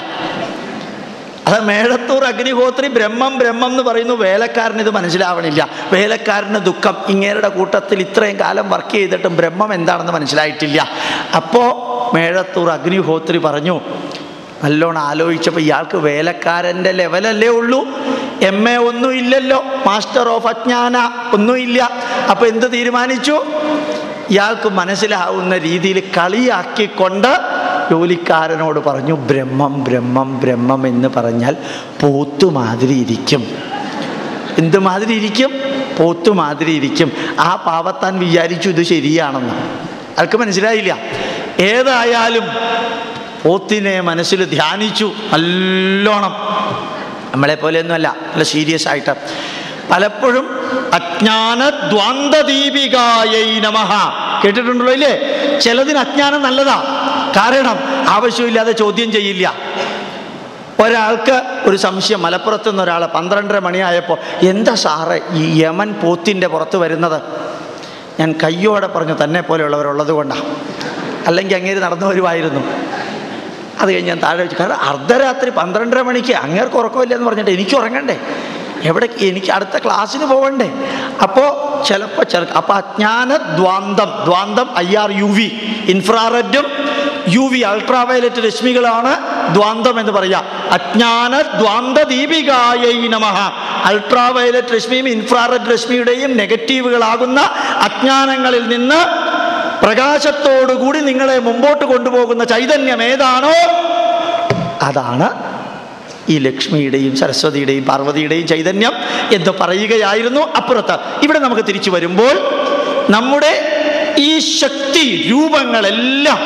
[SPEAKER 2] അത് മേഴത്തൂർ അഗ്നിഹോത്രി ബ്രഹ്മം ബ്രഹ്മം എന്ന് പറയുന്നു വേലക്കാരന് ഇത് മനസ്സിലാവണില്ല വേലക്കാരന് ദുഃഖം ഇങ്ങേരുടെ കൂട്ടത്തിൽ ഇത്രയും കാലം വർക്ക് ചെയ്തിട്ടും ബ്രഹ്മം എന്താണെന്ന് മനസ്സിലായിട്ടില്ല അപ്പോൾ മേഴത്തൂർ അഗ്നിഹോത്രി പറഞ്ഞു നല്ലോണം ആലോചിച്ചപ്പോൾ ഇയാൾക്ക് വേലക്കാരൻ്റെ ലെവലല്ലേ ഉള്ളൂ എം എ ഒന്നും ഇല്ലല്ലോ മാസ്റ്റർ ഓഫ് അജ്ഞാന ഒന്നുമില്ല അപ്പോൾ എന്ത് തീരുമാനിച്ചു ഇയാൾക്ക് മനസ്സിലാവുന്ന രീതിയിൽ കളിയാക്കിക്കൊണ്ട് ജോലിക്കാരനോട് പറഞ്ഞു ബ്രഹ്മം ബ്രഹ്മം ബ്രഹ്മം എന്ന് പറഞ്ഞാൽ പോത്തുമാതിരി ഇരിക്കും എന്ത് മാതിരി ഇരിക്കും പോത്തുമാതിരി ഇരിക്കും ആ പാവത്താൻ വിചാരിച്ചു ഇത് ശരിയാണെന്ന് അയാൾക്ക് മനസ്സിലായില്ല ഏതായാലും പോത്തിനെ മനസ്സിൽ ധ്യാനിച്ചു നല്ലോണം നമ്മളെ പോലെയൊന്നുമല്ല നല്ല സീരിയസ് ആയിട്ട് പലപ്പോഴും അജ്ഞാന ദ്വാന്തദീപികായൈ നമഃ കേട്ടിട്ടുണ്ടല്ലോ ഇല്ലേ ചിലതിന് അജ്ഞാനം നല്ലതാ കാരണം ആവശ്യമില്ലാതെ ചോദ്യം ചെയ്യില്ല ഒരാൾക്ക് ഒരു സംശയം മലപ്പുറത്ത് നിന്ന് ഒരാൾ പന്ത്രണ്ടര മണിയായപ്പോൾ എന്താ സാറേ ഈ യമൻ പോത്തിൻ്റെ പുറത്ത് വരുന്നത് ഞാൻ കയ്യോടെ പറഞ്ഞു തന്നെ പോലെയുള്ളവരുള്ളത് കൊണ്ടാണ് അല്ലെങ്കിൽ അങ്ങേര് നടന്നു വരുമായിരുന്നു അത് കഴിഞ്ഞ് ഞാൻ താഴെ വെച്ചു കാരണം അർദ്ധരാത്രി പന്ത്രണ്ടര മണിക്ക് അങ്ങേർക്ക് ഉറക്കമില്ല എന്ന് പറഞ്ഞിട്ട് എനിക്ക് ഉറങ്ങണ്ടേ എവിടെ എനിക്ക് അടുത്ത ക്ലാസ്സിന് പോകണ്ടേ അപ്പോൾ ചിലപ്പോൾ ചില അപ്പോൾ അജ്ഞാന ദ്വാന്തം ദ്വാന്തം ഐ ആർ യു വി ഇൻഫ്രാറെഡും യു വി അൾട്രാവയലറ്റ് രശ്മികളാണ് ദ്വാന്തം എന്ന് പറയാ അജ്ഞാന ദ്വാന്ത ദീപികായൈ നമഃ അൾട്രാവയലറ്റ് രശ്മിയും ഇൻഫ്രാറെഡ് രശ്മിയുടെയും നെഗറ്റീവുകളാകുന്ന അജ്ഞാനങ്ങളിൽ നിന്ന് പ്രകാശത്തോടുകൂടി നിങ്ങളെ മുമ്പോട്ട് കൊണ്ടുപോകുന്ന ചൈതന്യം ഏതാണോ അതാണ് ഈ ലക്ഷ്മിയുടെയും സരസ്വതിയുടെയും പാർവതിയുടെയും ചൈതന്യം എന്ന് പറയുകയായിരുന്നു അപ്പുറത്ത് ഇവിടെ നമുക്ക് തിരിച്ചു വരുമ്പോൾ നമ്മുടെ ഈ ശക്തി രൂപങ്ങളെല്ലാം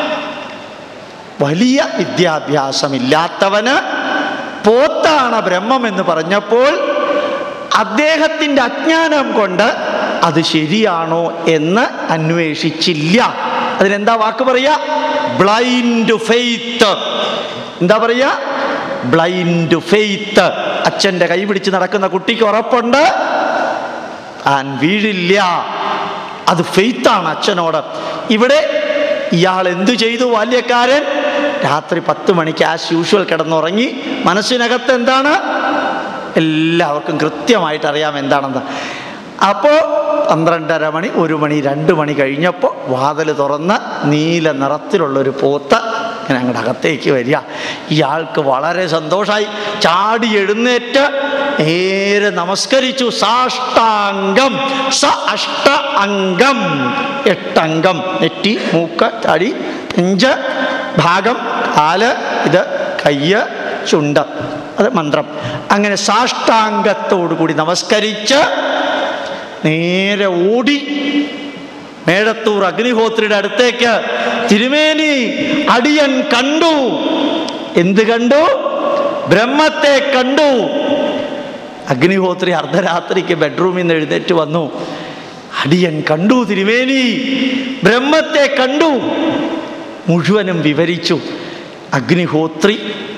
[SPEAKER 2] വലിയ വിദ്യാഭ്യാസമില്ലാത്തവന് പോത്താണ് ബ്രഹ്മം എന്ന് പറഞ്ഞപ്പോൾ അദ്ദേഹത്തിൻ്റെ അജ്ഞാനം കൊണ്ട് അത് ശരിയാണോ എന്ന് അന്വേഷിച്ചില്ല അതിനെന്താ വാക്ക് പറയാ ബ്ലൈൻഡ് ഫെയ്ത്ത് എന്താ പറയാ ബ്ലൈൻഡ് ഫെയ്ത്ത് അച്ഛൻ്റെ കൈ പിടിച്ച് നടക്കുന്ന കുട്ടിക്ക് ഉറപ്പുണ്ട് താൻ വീഴില്ല അത് ഫെയ്ത്താണ് അച്ഛനോട് ഇവിടെ ഇയാൾ എന്തു ചെയ്തു ബാല്യക്കാരൻ രാത്രി പത്ത് മണിക്ക് ആസ് യൂഷ്വൽ കിടന്നുറങ്ങി മനസ്സിനകത്ത് എന്താണ് എല്ലാവർക്കും കൃത്യമായിട്ട് അറിയാം എന്താണെന്ന് അപ്പോൾ പന്ത്രണ്ടര മണി ഒരു മണി രണ്ട് മണി കഴിഞ്ഞപ്പോൾ വാതിൽ തുറന്ന് നീല നിറത്തിലുള്ളൊരു പോത്ത് ഇങ്ങനെ അങ്ങോട്ട് അകത്തേക്ക് വരിക ഇയാൾക്ക് വളരെ സന്തോഷമായി ചാടി എഴുന്നേറ്റ് നേരെ നമസ്കരിച്ചു സാഷ്ടാംഗം സ അഷ്ട അംഗം എട്ടംഗം നെറ്റി മൂക്ക് തടി നെഞ്ച് ഭാഗം കാല് ഇത് കയ്യ് ചുണ്ട് അത് മന്ത്രം അങ്ങനെ സാഷ്ടാംഗത്തോടു കൂടി നമസ്കരിച്ച് നേരെ ഓടി മേഴത്തൂർ അഗ്നിഹോത്രിയുടെ അടുത്തേക്ക് തിരുമേനി അടിയൻ കണ്ടു എന്ത് കണ്ടു ബ്രഹ്മത്തെ കണ്ടു അഗ്നിഹോത്രി അർദ്ധരാത്രിക്ക് ബെഡ്റൂമിൽ നിന്ന് എഴുന്നേറ്റ് വന്നു അടിയൻ കണ്ടു തിരുമേനി ബ്രഹ്മത്തെ കണ്ടു മുഴുവനും വിവരിച്ചു അഗ്നിഹോത്രി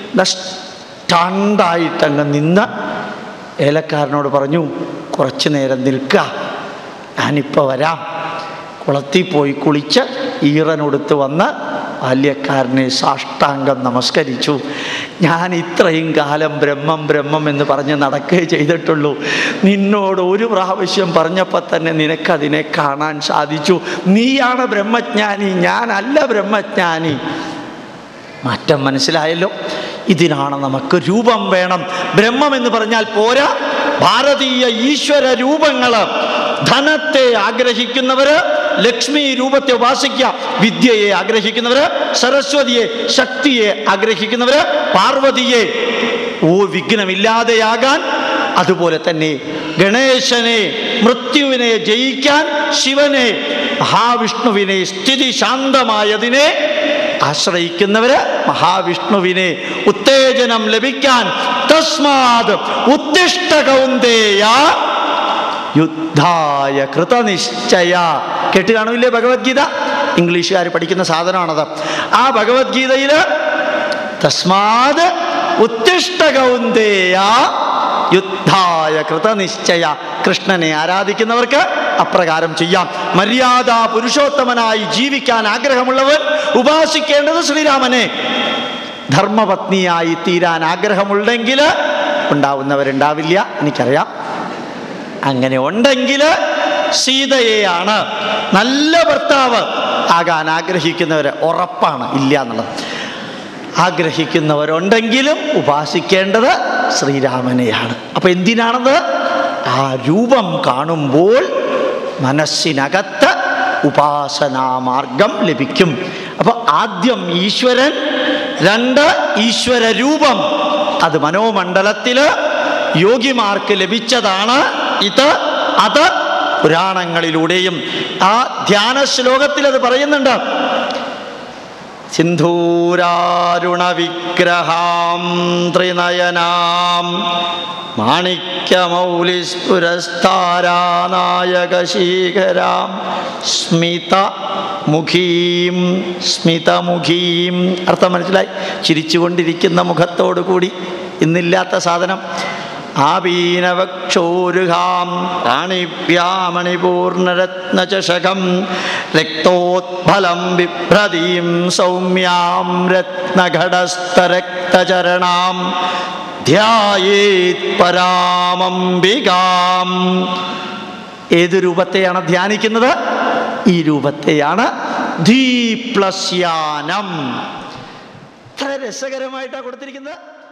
[SPEAKER 2] നഷ്ടാണ്ടായിട്ടങ്ങ് നിന്ന് ഏലക്കാരനോട് പറഞ്ഞു കുറച്ച് നേരം നിൽക്കുക ഞാനിപ്പോൾ വരാം കുളത്തിൽ പോയി കുളിച്ച് ഈറനൊടുത്ത് വന്ന് ബാല്യക്കാരനെ സാഷ്ടാംഗം നമസ്കരിച്ചു ഞാൻ ഇത്രയും കാലം ബ്രഹ്മം ബ്രഹ്മം എന്ന് പറഞ്ഞ് നടക്കുകയെ ചെയ്തിട്ടുള്ളൂ നിന്നോട് ഒരു പ്രാവശ്യം പറഞ്ഞപ്പോൾ തന്നെ നിനക്കതിനെ കാണാൻ സാധിച്ചു നീയാണ് ബ്രഹ്മജ്ഞാനി ഞാനല്ല ബ്രഹ്മജ്ഞാനി മാറ്റം മനസ്സിലായല്ലോ ഇതിനാണ് നമുക്ക് രൂപം വേണം ബ്രഹ്മം എന്ന് പറഞ്ഞാൽ പോരാ ഭാരതീയ ഈശ്വര രൂപങ്ങൾ ധനത്തെ ആഗ്രഹിക്കുന്നവര് ലക്ഷ്മി രൂപത്തെ ഉപാസിക്കുക വിദ്യയെ ആഗ്രഹിക്കുന്നവര് സരസ്വതിയെ ശക്തിയെ ആഗ്രഹിക്കുന്നവര് പാർവതിയെ ഓ വിഘ്നമില്ലാതെയാകാൻ അതുപോലെ തന്നെ ഗണേശനെ മൃത്യുവിനെ ജയിക്കാൻ ശിവനെ മഹാവിഷ്ണുവിനെ സ്ഥിതി ശാന്തമായതിനെ ആശ്രയിക്കുന്നവര് മഹാവിഷ്ണുവിനെ ഉത്തേജനം ലഭിക്കാൻ തസ്മാത് ഉത്തിഷ്ട കൗന്ദേയ യുദ്ധായ കൃതനിശ്ചയ കേട്ട് കാണൂല്ലേ ഭഗവത്ഗീത ഇംഗ്ലീഷുകാർ പഠിക്കുന്ന സാധനമാണത് ആ ഭഗവത്ഗീതയിൽ തസ്മാത് ഉത്തിഷ്ട കൗന്ദേയ യുദ്ധായ കൃതനിശ്ചയ കൃഷ്ണനെ ആരാധിക്കുന്നവർക്ക് അപ്രകാരം ചെയ്യാം മര്യാദ പുരുഷോത്തമനായി ജീവിക്കാൻ ആഗ്രഹമുള്ളവർ ഉപാസിക്കേണ്ടത് ശ്രീരാമനെ ധർമ്മപത്നിയായി തീരാൻ ആഗ്രഹമുണ്ടെങ്കിൽ ഉണ്ടാവുന്നവരുണ്ടാവില്ല എനിക്കറിയാം അങ്ങനെ ഉണ്ടെങ്കിൽ സീതയെയാണ് നല്ല ഭർത്താവ് ആകാൻ ആഗ്രഹിക്കുന്നവർ ഉറപ്പാണ് ഇല്ല എന്നുള്ളത് ആഗ്രഹിക്കുന്നവരുണ്ടെങ്കിലും ഉപാസിക്കേണ്ടത് ശ്രീരാമനെയാണ് അപ്പൊ എന്തിനാണത് ആ രൂപം കാണുമ്പോൾ മനസ്സിനകത്ത് ഉപാസനാമാർഗം ലഭിക്കും അപ്പൊ ആദ്യം ഈശ്വരൻ രണ്ട് ഈശ്വര രൂപം അത് മനോമണ്ഡലത്തില് യോഗിമാർക്ക് ലഭിച്ചതാണ് ഇത് അത് പുരാണങ്ങളിലൂടെയും ആ ധ്യാന ശ്ലോകത്തിൽ അത് പറയുന്നുണ്ട് സിന്ധൂരാരുണ വിഗ്രഹാം ത്രിനയനാം മാണിക്യമൗലിസ്ഫുരസ്ഥാരാനായകശീകരാം സ്മിത മുഖീം സ്മിതമുഖീം അർത്ഥം മനസ്സിലായി ചിരിച്ചുകൊണ്ടിരിക്കുന്ന മുഖത്തോടു കൂടി ഇന്നില്ലാത്ത സാധനം ആപീനവക്ഷോരുഹാം പ്രാണിഭ്യാമണിപൂർണരത്നചഷകം രക്തോത്ഫലം ബിഭ്രതീം സൗമ്യാം രത്നഘടസ്ഥരക്തചരണാം ധ്യായേത് പരാമംബികാം ഏത് രൂപത്തെയാണ് ധ്യാനിക്കുന്നത് ഈ രൂപത്തെയാണ് ധീപ്ലസ്യാനം ഇത്ര രസകരമായിട്ടാണ് കൊടുത്തിരിക്കുന്നത്